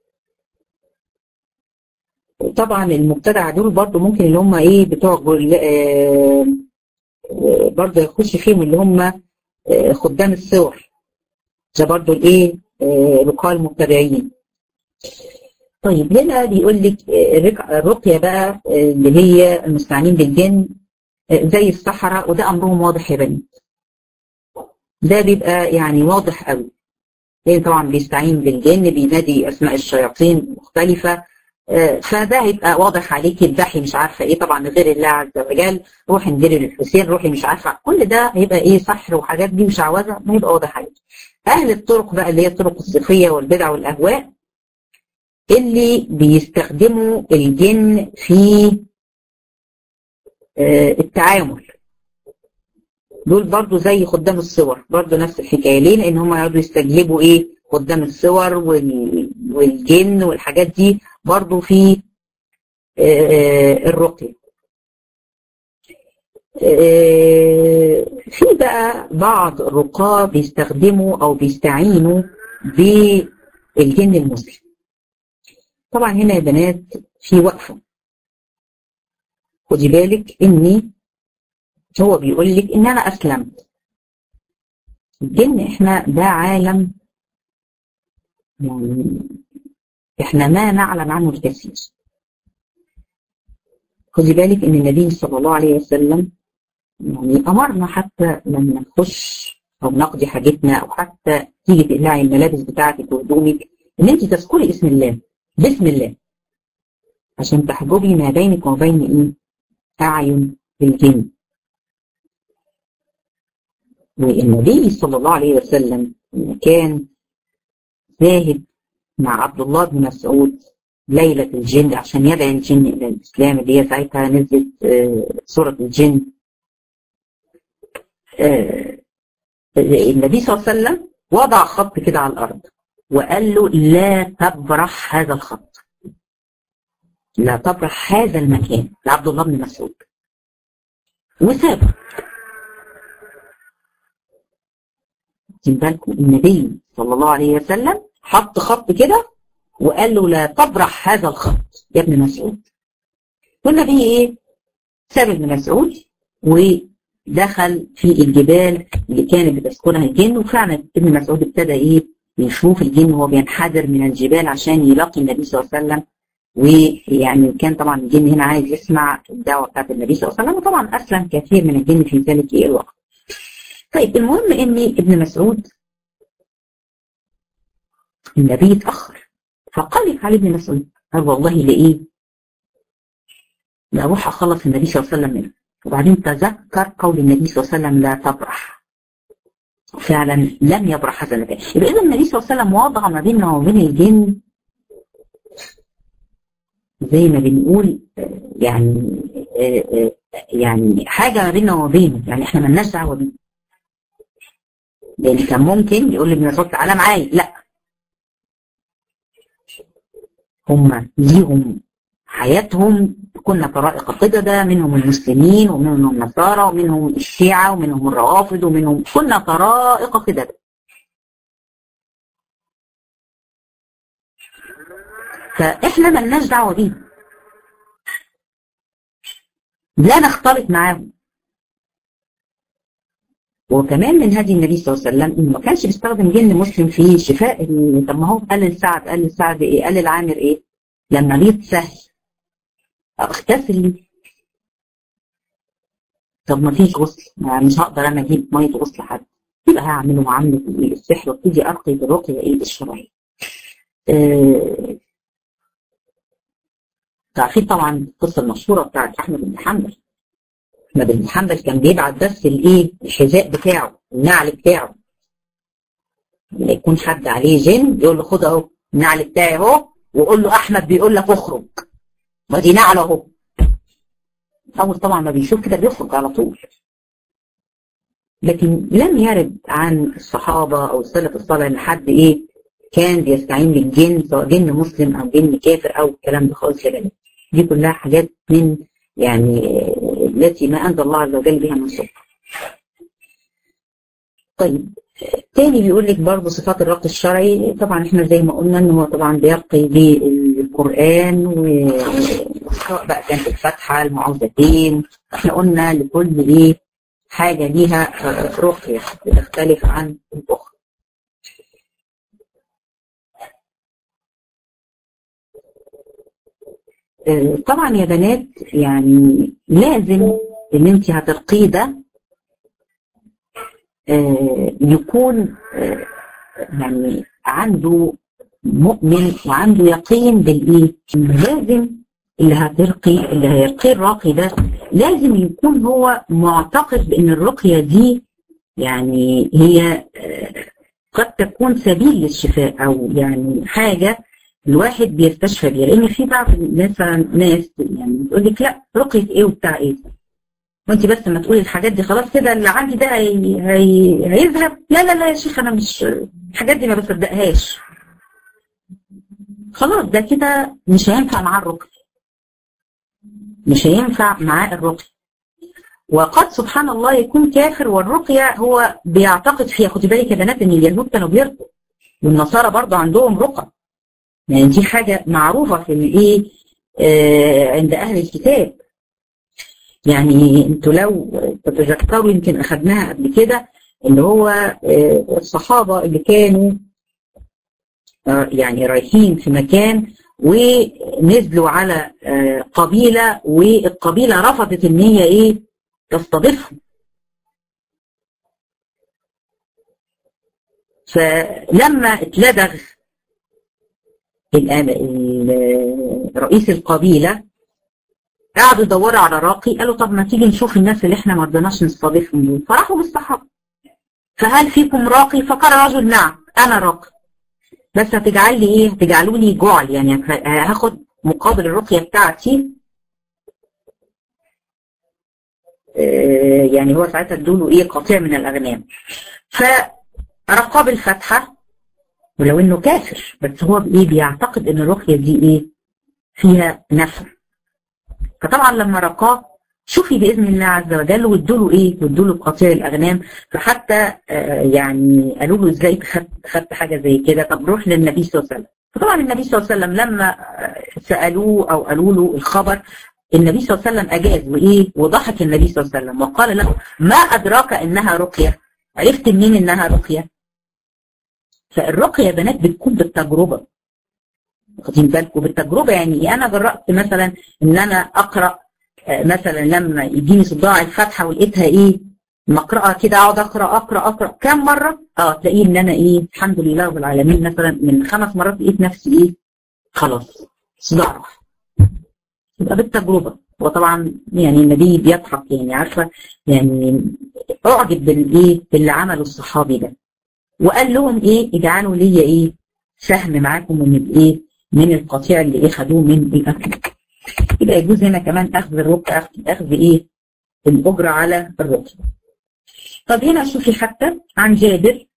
طبعا المبتدع دول برضو ممكن اللي هم ايه بتوع آه برضه يخش فيهم اللي هم خدام الصور ده برضه الايه رقاة المبتدعين طيب هنا بيقول لك الرقية بقى اللي هي المستعينين بالجن زي السحرة وده أمرهم واضح يا بنات ده بيبقى يعني واضح قوي لأن طبعا بيستعين بالجن بينادي أسماء الشياطين مختلفة فده هيبقى واضح عليك الدحي مش عارفه ايه طبعا غير الله عز وجل روحي انزلي للحسين روحي مش عارفه كل ده هيبقى ايه سحر وحاجات دي مشعوذه ما هيبقى واضح عليك اهل الطرق بقى اللي هي الطرق الصوفيه والبدع والاهواء اللي بيستخدموا الجن في التعامل دول برضو زي خدام الصور برضو نفس الحكايه ليه لان هم يقعدوا يستجلبوا ايه خدام الصور والجن والحاجات دي برضو في الرقيه في بقى بعض الرقاة بيستخدموا او بيستعينوا بالجن المسلم طبعا هنا يا بنات في وقفه خدي بالك اني هو بيقول لك ان انا اسلمت الجن احنا ده عالم يعني احنا ما نعلم عنه الكثير خدي بالك ان النبي صلى الله عليه وسلم يعني امرنا حتى لما نخش او نقضي حاجتنا او حتى تيجي تقلعي الملابس بتاعتك وهدومك ان انت تذكري اسم الله بسم الله عشان تحجبي ما بينك وبين ايه اعين الجن والنبي صلى الله عليه وسلم كان ذاهب مع عبد الله بن مسعود ليلة الجن عشان يدعي الجن إلى الإسلام اللي هي ساعتها نزلت سورة الجن النبي صلى الله عليه وسلم وضع خط كده على الأرض وقال له لا تبرح هذا الخط لا تبرح هذا المكان لعبد الله بن مسعود وسابه بالكم النبي صلى الله عليه وسلم حط خط كده وقال له لا تبرح هذا الخط يا ابن مسعود والنبي ايه ساب ابن مسعود ودخل في الجبال اللي كانت بتسكنها الجن وفعلا ابن مسعود ابتدى ايه يشوف الجن وهو بينحدر من الجبال عشان يلاقي النبي صلى الله عليه وسلم ويعني كان طبعا الجن هنا عايز يسمع الدعوه بتاعت النبي صلى الله عليه وسلم وطبعا اسلم كثير من الجن في ذلك ايه الوقت. طيب المهم ان ابن مسعود النبي اتاخر فقال علي ابن مسعود قال والله لايه؟ لاروح اخلص النبي صلى الله عليه وسلم منه وبعدين تذكر قول النبي صلى الله عليه وسلم لا تبرح فعلا لم يبرح هذا المكان يبقى اذا النبي صلى الله عليه وسلم وضع ما بيننا وبين الجن زي ما بنقول يعني يعني حاجه ما بيننا وما بينه يعني احنا مالناش دعوه بيه لان كان ممكن يقول لابن مسعود تعالى معايا لا هم ليهم حياتهم كنا طرائق قددة منهم المسلمين ومنهم النصارى ومنهم الشيعة ومنهم الروافض ومنهم كنا طرائق قددة فاحنا ملناش دعوه بيهم لا نختلط معاهم وكمان من هدي النبي صلى الله عليه وسلم انه ما كانش بيستخدم جن مسلم في شفاء طب ما هو قال لسعد قال لسعد ايه قال للعامر ايه لما ليت سهل اغتسل لي طب ما فيش غسل مش هقدر انا اجيب ميه غسل حد يبقى هعمله معامله السحر وابتدي ارقي بالرقيه ايه الشرعيه آه تعرفين طبعا القصه المشهوره بتاعت احمد بن حنبل احمد بن حنبل كان بيبعت بس الايه الحذاء بتاعه النعل بتاعه لما يكون حد عليه جن يقول له خد اهو النعل بتاعي اهو وقول له احمد بيقول لك اخرج ودي نعل اهو اول طبعا ما بيشوف كده بيخرج على طول لكن لم يرد عن الصحابه او السلف الصالح ان حد ايه كان بيستعين بالجن سواء جن مسلم او جن كافر او الكلام ده خالص يا بنات دي كلها حاجات من يعني التي ما انزل الله عز وجل بها من سلطه. طيب تاني بيقول لك برضه صفات الرق الشرعي طبعا احنا زي ما قلنا ان هو طبعا بيرقي بالقران وسواء بقى كانت الفاتحه المعوذتين احنا قلنا لكل ايه حاجه ليها رقيه بتختلف عن الاخرى. طبعا يا بنات يعني لازم ان انت هترقيه ده يكون يعني عنده مؤمن وعنده يقين بالايه لازم اللي هترقي اللي هيرقي الراقي ده لازم يكون هو معتقد بان الرقيه دي يعني هي قد تكون سبيل للشفاء او يعني حاجه الواحد بيستشفى بيها لان في بعض الناس ناس يعني بتقول لك لا رقيه ايه وبتاع ايه وانت بس ما تقولي الحاجات دي خلاص كده اللي عندي ده هي... هي... هيذهب لا لا لا يا شيخ انا مش الحاجات دي ما بصدقهاش خلاص ده كده مش هينفع معاه الرقي مش هينفع معاه الرقي وقد سبحان الله يكون كافر والرقية هو بيعتقد فيها خدي بالك يا بنات ان اليهود كانوا بيرقوا والنصارى برضه عندهم رقى يعني دي حاجة معروفة في الايه آه عند اهل الكتاب يعني انتوا لو تتذكروا يمكن اخذناها قبل كده اللي هو آه الصحابة اللي كانوا آه يعني رايحين في مكان ونزلوا على آه قبيلة والقبيلة رفضت ان هي ايه تستضيفهم فلما اتلدغ رئيس القبيلة قعدوا يدوروا على راقي قالوا طب ما تيجي نشوف الناس اللي احنا ما رضيناش نستضيفهم دول فراحوا بالصحابة فهل فيكم راقي فقال رجل نعم انا راقي بس هتجعل لي ايه هتجعلوا لي جعل يعني هاخد مقابل الرقية بتاعتي يعني هو ساعتها ادوله ايه قطيع من الاغنام فرقاب الفتحة ولو انه كافر بس هو بايه بيعتقد ان الرقية دي ايه فيها نفع فطبعا لما رقاه شوفي باذن الله عز وجل وادوا له ايه وادوا له قطيع الاغنام فحتى آه يعني قالوا له ازاي خدت خدت حاجه زي كده طب روح للنبي صلى الله عليه وسلم فطبعا النبي صلى الله عليه وسلم لما سالوه او قالوا له الخبر النبي صلى الله عليه وسلم اجاز وايه وضحك النبي صلى الله عليه وسلم وقال له ما ادراك انها رقيه عرفت منين انها رقيه فالرقيه يا بنات بتكون بالتجربه واخدين بالكم بالتجربه يعني انا جربت مثلا ان انا اقرا مثلا لما يجيني صداع الفاتحه ولقيتها ايه مقرأة كده اقعد اقرا اقرا اقرا كام مره اه تلاقيه ان انا ايه الحمد لله رب العالمين مثلا من خمس مرات لقيت نفسي ايه خلاص صداع راح يبقى بالتجربه وطبعا يعني النبي بيضحك يعني عارفه يعني اعجب بالايه باللي عمله الصحابي ده وقال لهم ايه اجعلوا ليا ايه سهم معاكم من الايه من القطيع اللي ايه خدوه من الاكل يبقى يجوز هنا كمان اخذ الركع اخذ, أخذ ايه الاجره على الركع طب هنا شوفي حتى عن جابر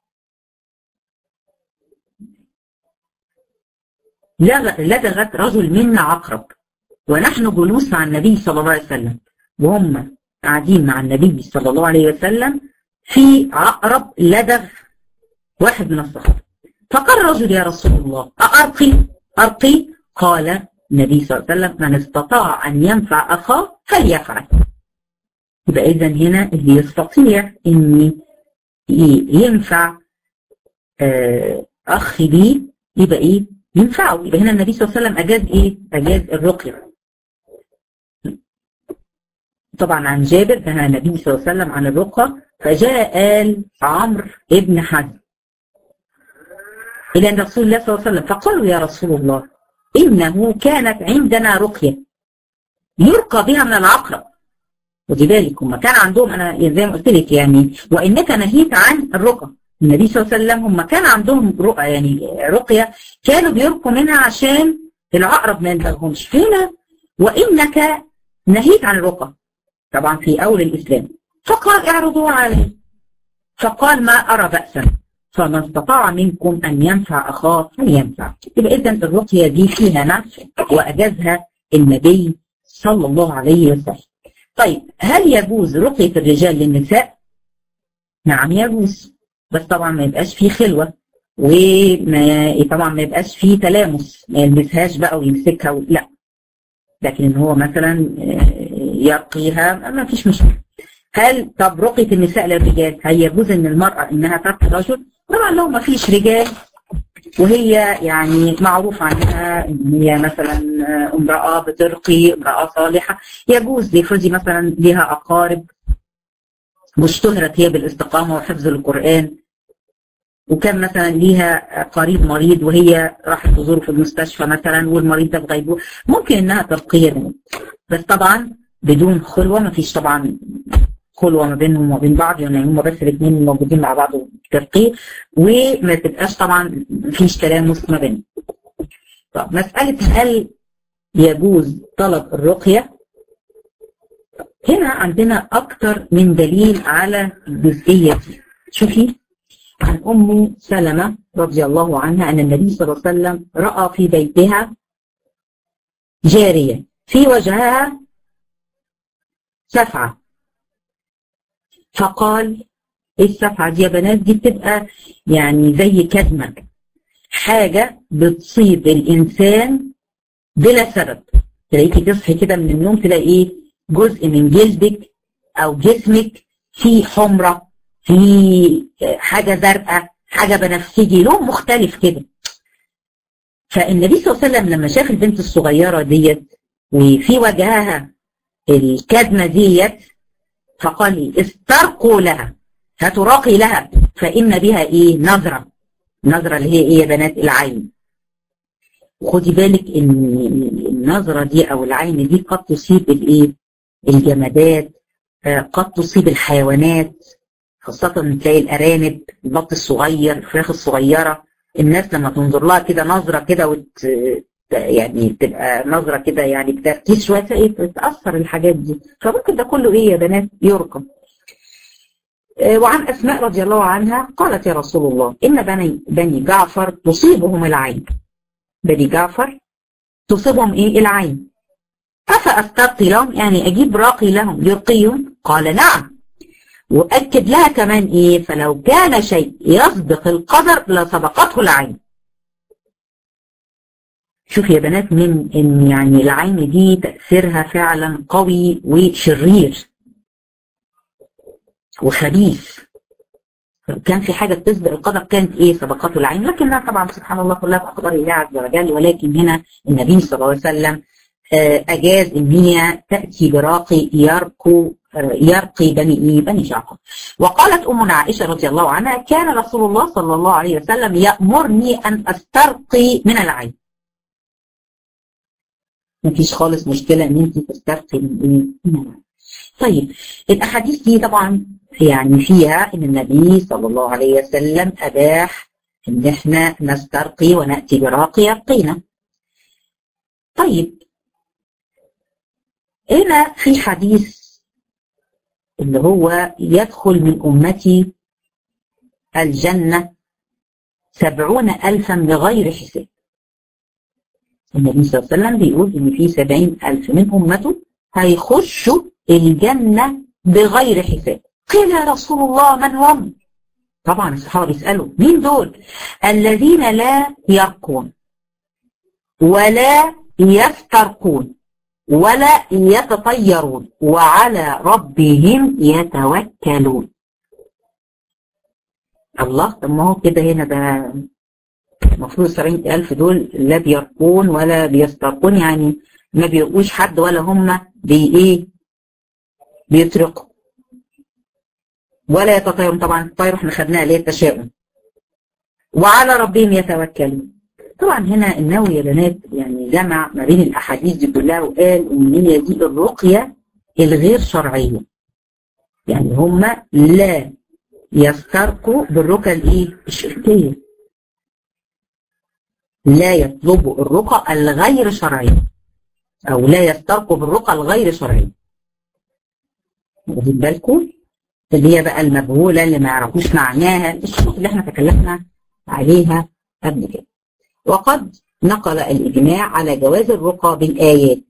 لدغت رجل منا عقرب ونحن جلوس مع النبي صلى الله عليه وسلم وهم قاعدين مع النبي صلى الله عليه وسلم في عقرب لدغ واحد من الصحابة فقال الرجل يا رسول الله أأرقي أرقي قال النبي صلى الله عليه وسلم من استطاع أن ينفع أخاه فليفعل يبقى إذا هنا اللي يستطيع إن ينفع أخ ليه يبقى إيه ينفعه يبقى هنا النبي صلى الله عليه وسلم أجاز إيه أجاز الرقية طبعا عن جابر نهى النبي صلى الله عليه وسلم عن الرقى فجاء آل عمرو ابن حزم إلى رسول الله صلى الله عليه وسلم فقالوا يا رسول الله إنه كانت عندنا رقية يرقى بها من العقرب ودي بالك هم كان عندهم أنا زي ما قلت لك يعني وإنك نهيت عن الرقى النبي صلى الله عليه وسلم هم كان عندهم رقى يعني رقية كانوا بيرقوا منها عشان العقرب ما ينبغهمش هنا وإنك نهيت عن الرقى طبعا في أول الإسلام فقال اعرضوا عليه فقال ما أرى بأسا فمن استطاع منكم أن ينفع أخاه فلينفع يبقى إذا الرقية دي فيها نفع وأجازها النبي صلى الله عليه وسلم طيب هل يجوز رقية الرجال للنساء؟ نعم يجوز بس طبعا ما يبقاش فيه خلوة وما طبعا ما يبقاش فيه تلامس ما يلمسهاش بقى ويمسكها و... لا لكن ان هو مثلا يرقيها ما فيش مشكله هل طب رقية النساء للرجال هل يجوز ان المرأة انها ترقي رجل؟ طبعا لو ما فيش رجال وهي يعني معروف عنها ان هي مثلا امرأة بترقي امرأة صالحة يجوز لفرضي مثلا لها اقارب واشتهرت هي بالاستقامة وحفظ القرآن وكان مثلا ليها قريب مريض وهي راحت تزوره في المستشفى مثلا والمريض ده في غيبوبة ممكن انها ترقيه بس طبعا بدون خلوة ما فيش طبعا خلوة ما بينهم وما بين بعض يعني هم بس الاثنين موجودين مع بعض ترقيه وما تبقاش طبعا فيش تلامس ما بينهم. طب مسألة هل يجوز طلب الرقية هنا عندنا أكتر من دليل على الجزئية دي شوفي عن أم سلمة رضي الله عنها أن النبي صلى الله عليه وسلم رأى في بيتها جارية في وجهها سفعة فقال ايه السفعة دي يا بنات دي بتبقى يعني زي كدمة حاجة بتصيب الإنسان بلا سبب تلاقيكي تصحي كده من النوم تلاقي ايه جزء من جلدك أو جسمك فيه حمرة فيه حاجة زرقاء حاجة بنفسجي لون مختلف كده فالنبي صلى الله عليه وسلم لما شاف البنت الصغيرة ديت وفي وجهها الكدمة ديت فقال لي استرقوا لها فتراقي لها فإن بها إيه نظرة نظرة اللي هي إيه يا بنات العين وخدي بالك إن النظرة دي أو العين دي قد تصيب الإيه الجمادات قد تصيب الحيوانات خاصة تلاقي الأرانب البط الصغير الفراخ الصغيرة الناس لما تنظر لها كده نظرة كده وت... يعني تبقى نظرة كده يعني بتركيز شوية ايه بتأثر الحاجات دي فممكن ده كله ايه يا بنات يرقم وعن أسماء رضي الله عنها قالت يا رسول الله إن بني, بني جعفر تصيبهم العين بني جعفر تصيبهم إيه العين أفأسترقي لهم يعني أجيب راقي لهم يرقيهم قال نعم وأكد لها كمان إيه فلو كان شيء يسبق القدر لسبقته العين شوف يا بنات من إن يعني العين دي تأثيرها فعلا قوي وشرير وخبيث كان في حاجة تسبق القدر كانت ايه سبقته العين لكنها طبعا سبحان الله كلها في اقدار الله عز وجل ولكن هنا النبي صلى الله عليه وسلم اجاز ان هي تأتي براقي يرقو يرقي بني ايه بني جعفر وقالت امنا عائشة رضي الله عنها كان رسول الله صلى الله عليه وسلم يأمرني ان استرقي من العين مفيش خالص مشكلة ان انت تسترقي من ايه من العين طيب الاحاديث دي طبعا يعني فيها ان النبي صلى الله عليه وسلم اباح ان احنا نسترقي وناتي براقي يرقينا. طيب هنا في حديث اللي هو يدخل من امتي الجنه سبعون الفا بغير حساب. النبي صلى الله عليه وسلم بيقول ان في سبعين الف من امته هيخشوا الجنه بغير حساب. قيل يا رسول الله من هم طبعا الصحابة بيسألوا مين دول الذين لا يرقون ولا يفترقون ولا يتطيرون وعلى ربهم يتوكلون الله طب ما هو كده هنا ده المفروض السبعين ألف دول لا بيرقون ولا بيسترقون يعني ما بيرقوش حد ولا هم بي ايه بيترقوا ولا يتطيرون طبعا الطير احنا خدناها اللي هي التشاؤم وعلى ربهم يتوكلون طبعا هنا النووي يا بنات يعني جمع ما بين الاحاديث دي كلها وقال ان هي دي الرقيه الغير شرعيه يعني هم لا يسترقوا بالرقى الايه الشركيه لا يطلبوا الرقى الغير شرعيه او لا يسترقوا بالرقى الغير شرعيه واخدين بالكم اللي هي بقى المجهولة اللي ما يعرفوش معناها الشروط اللي احنا تكلمنا عليها قبل كده وقد نقل الإجماع على جواز الرقى بالآيات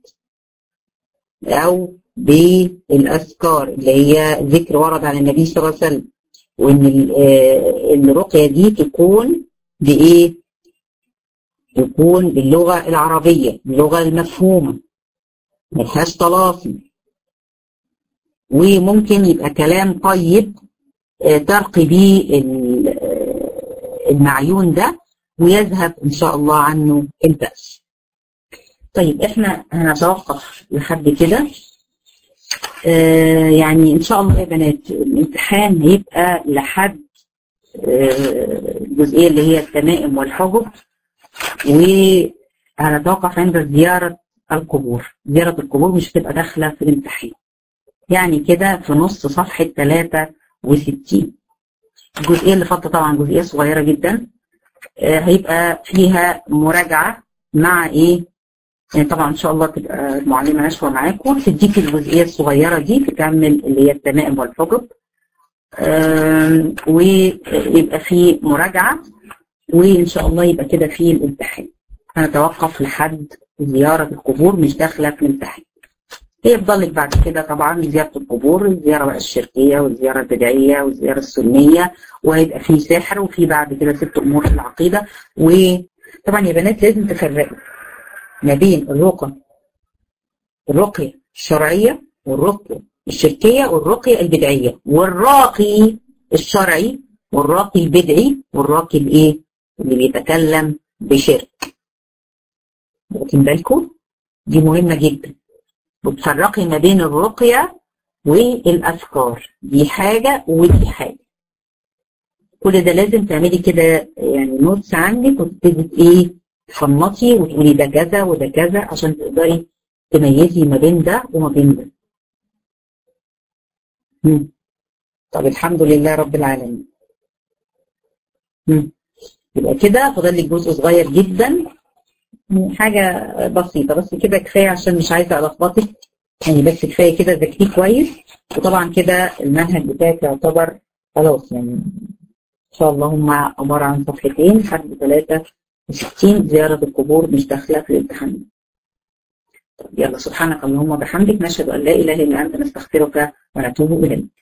أو بالأذكار اللي هي ذكر ورد عن النبي صلى الله عليه وسلم وإن الرقية دي تكون بإيه؟ تكون باللغة العربية باللغة المفهومة ملهاش طلاسم وممكن يبقى كلام طيب ترقي بيه المعيون ده ويذهب ان شاء الله عنه البأس طيب احنا هنتوقف لحد كده آه يعني ان شاء الله يا بنات الامتحان هيبقى لحد آه الجزئيه اللي هي التمائم والحجب وهنتوقف عند زياره القبور زياره القبور مش هتبقى داخله في الامتحان يعني كده في نص صفحة 63 الجزئية اللي فاضلة طبعا جزئية صغيرة جدا آه هيبقى فيها مراجعة مع ايه يعني طبعا ان شاء الله تبقى المعلمه نشوى معاكم تديك الجزئيه الصغيره دي تكمل اللي هي التمائم والحجب ويبقى في مراجعه وان شاء الله يبقى كده في الامتحان هنتوقف لحد زياره القبور مش داخله في الامتحان يفضل لك بعد كده طبعا زياره القبور الزياره بقى الشركيه والزياره البدعيه والزياره السنيه وهيبقى في سحر وفي بعد كده ست امور في العقيده وطبعا يا بنات لازم تفرقوا ما بين الرقى الرقيه الشرعيه والرقيه الشركيه والرقيه البدعيه والراقي الشرعي والراقي البدعي والراقي الايه اللي بيتكلم بشرك واخدين بالكم دي مهمه جدا بتفرقي ما بين الرقيه والاذكار دي حاجه ودي حاجه كل ده لازم تعملي كده يعني نوتس عندك وتبتدي ايه تفنطي وتقولي ده كذا وده كذا عشان تقدري تميزي ما بين ده وما بين ده مم. طب الحمد لله رب العالمين مم. يبقى كده فاضل لك جزء صغير جدا حاجة بسيطة بس كده كفاية عشان مش عايزة ألخبطك يعني بس كفاية كده ذاكريه كويس وطبعا كده المنهج بتاعك يعتبر خلاص يعني إن شاء الله هم عبارة عن صفحتين لحد 63 زيارة القبور مش داخلة في الامتحان طب يلا سبحانك اللهم وبحمدك نشهد أن لا إله إلا أنت نستغفرك ونتوب إليك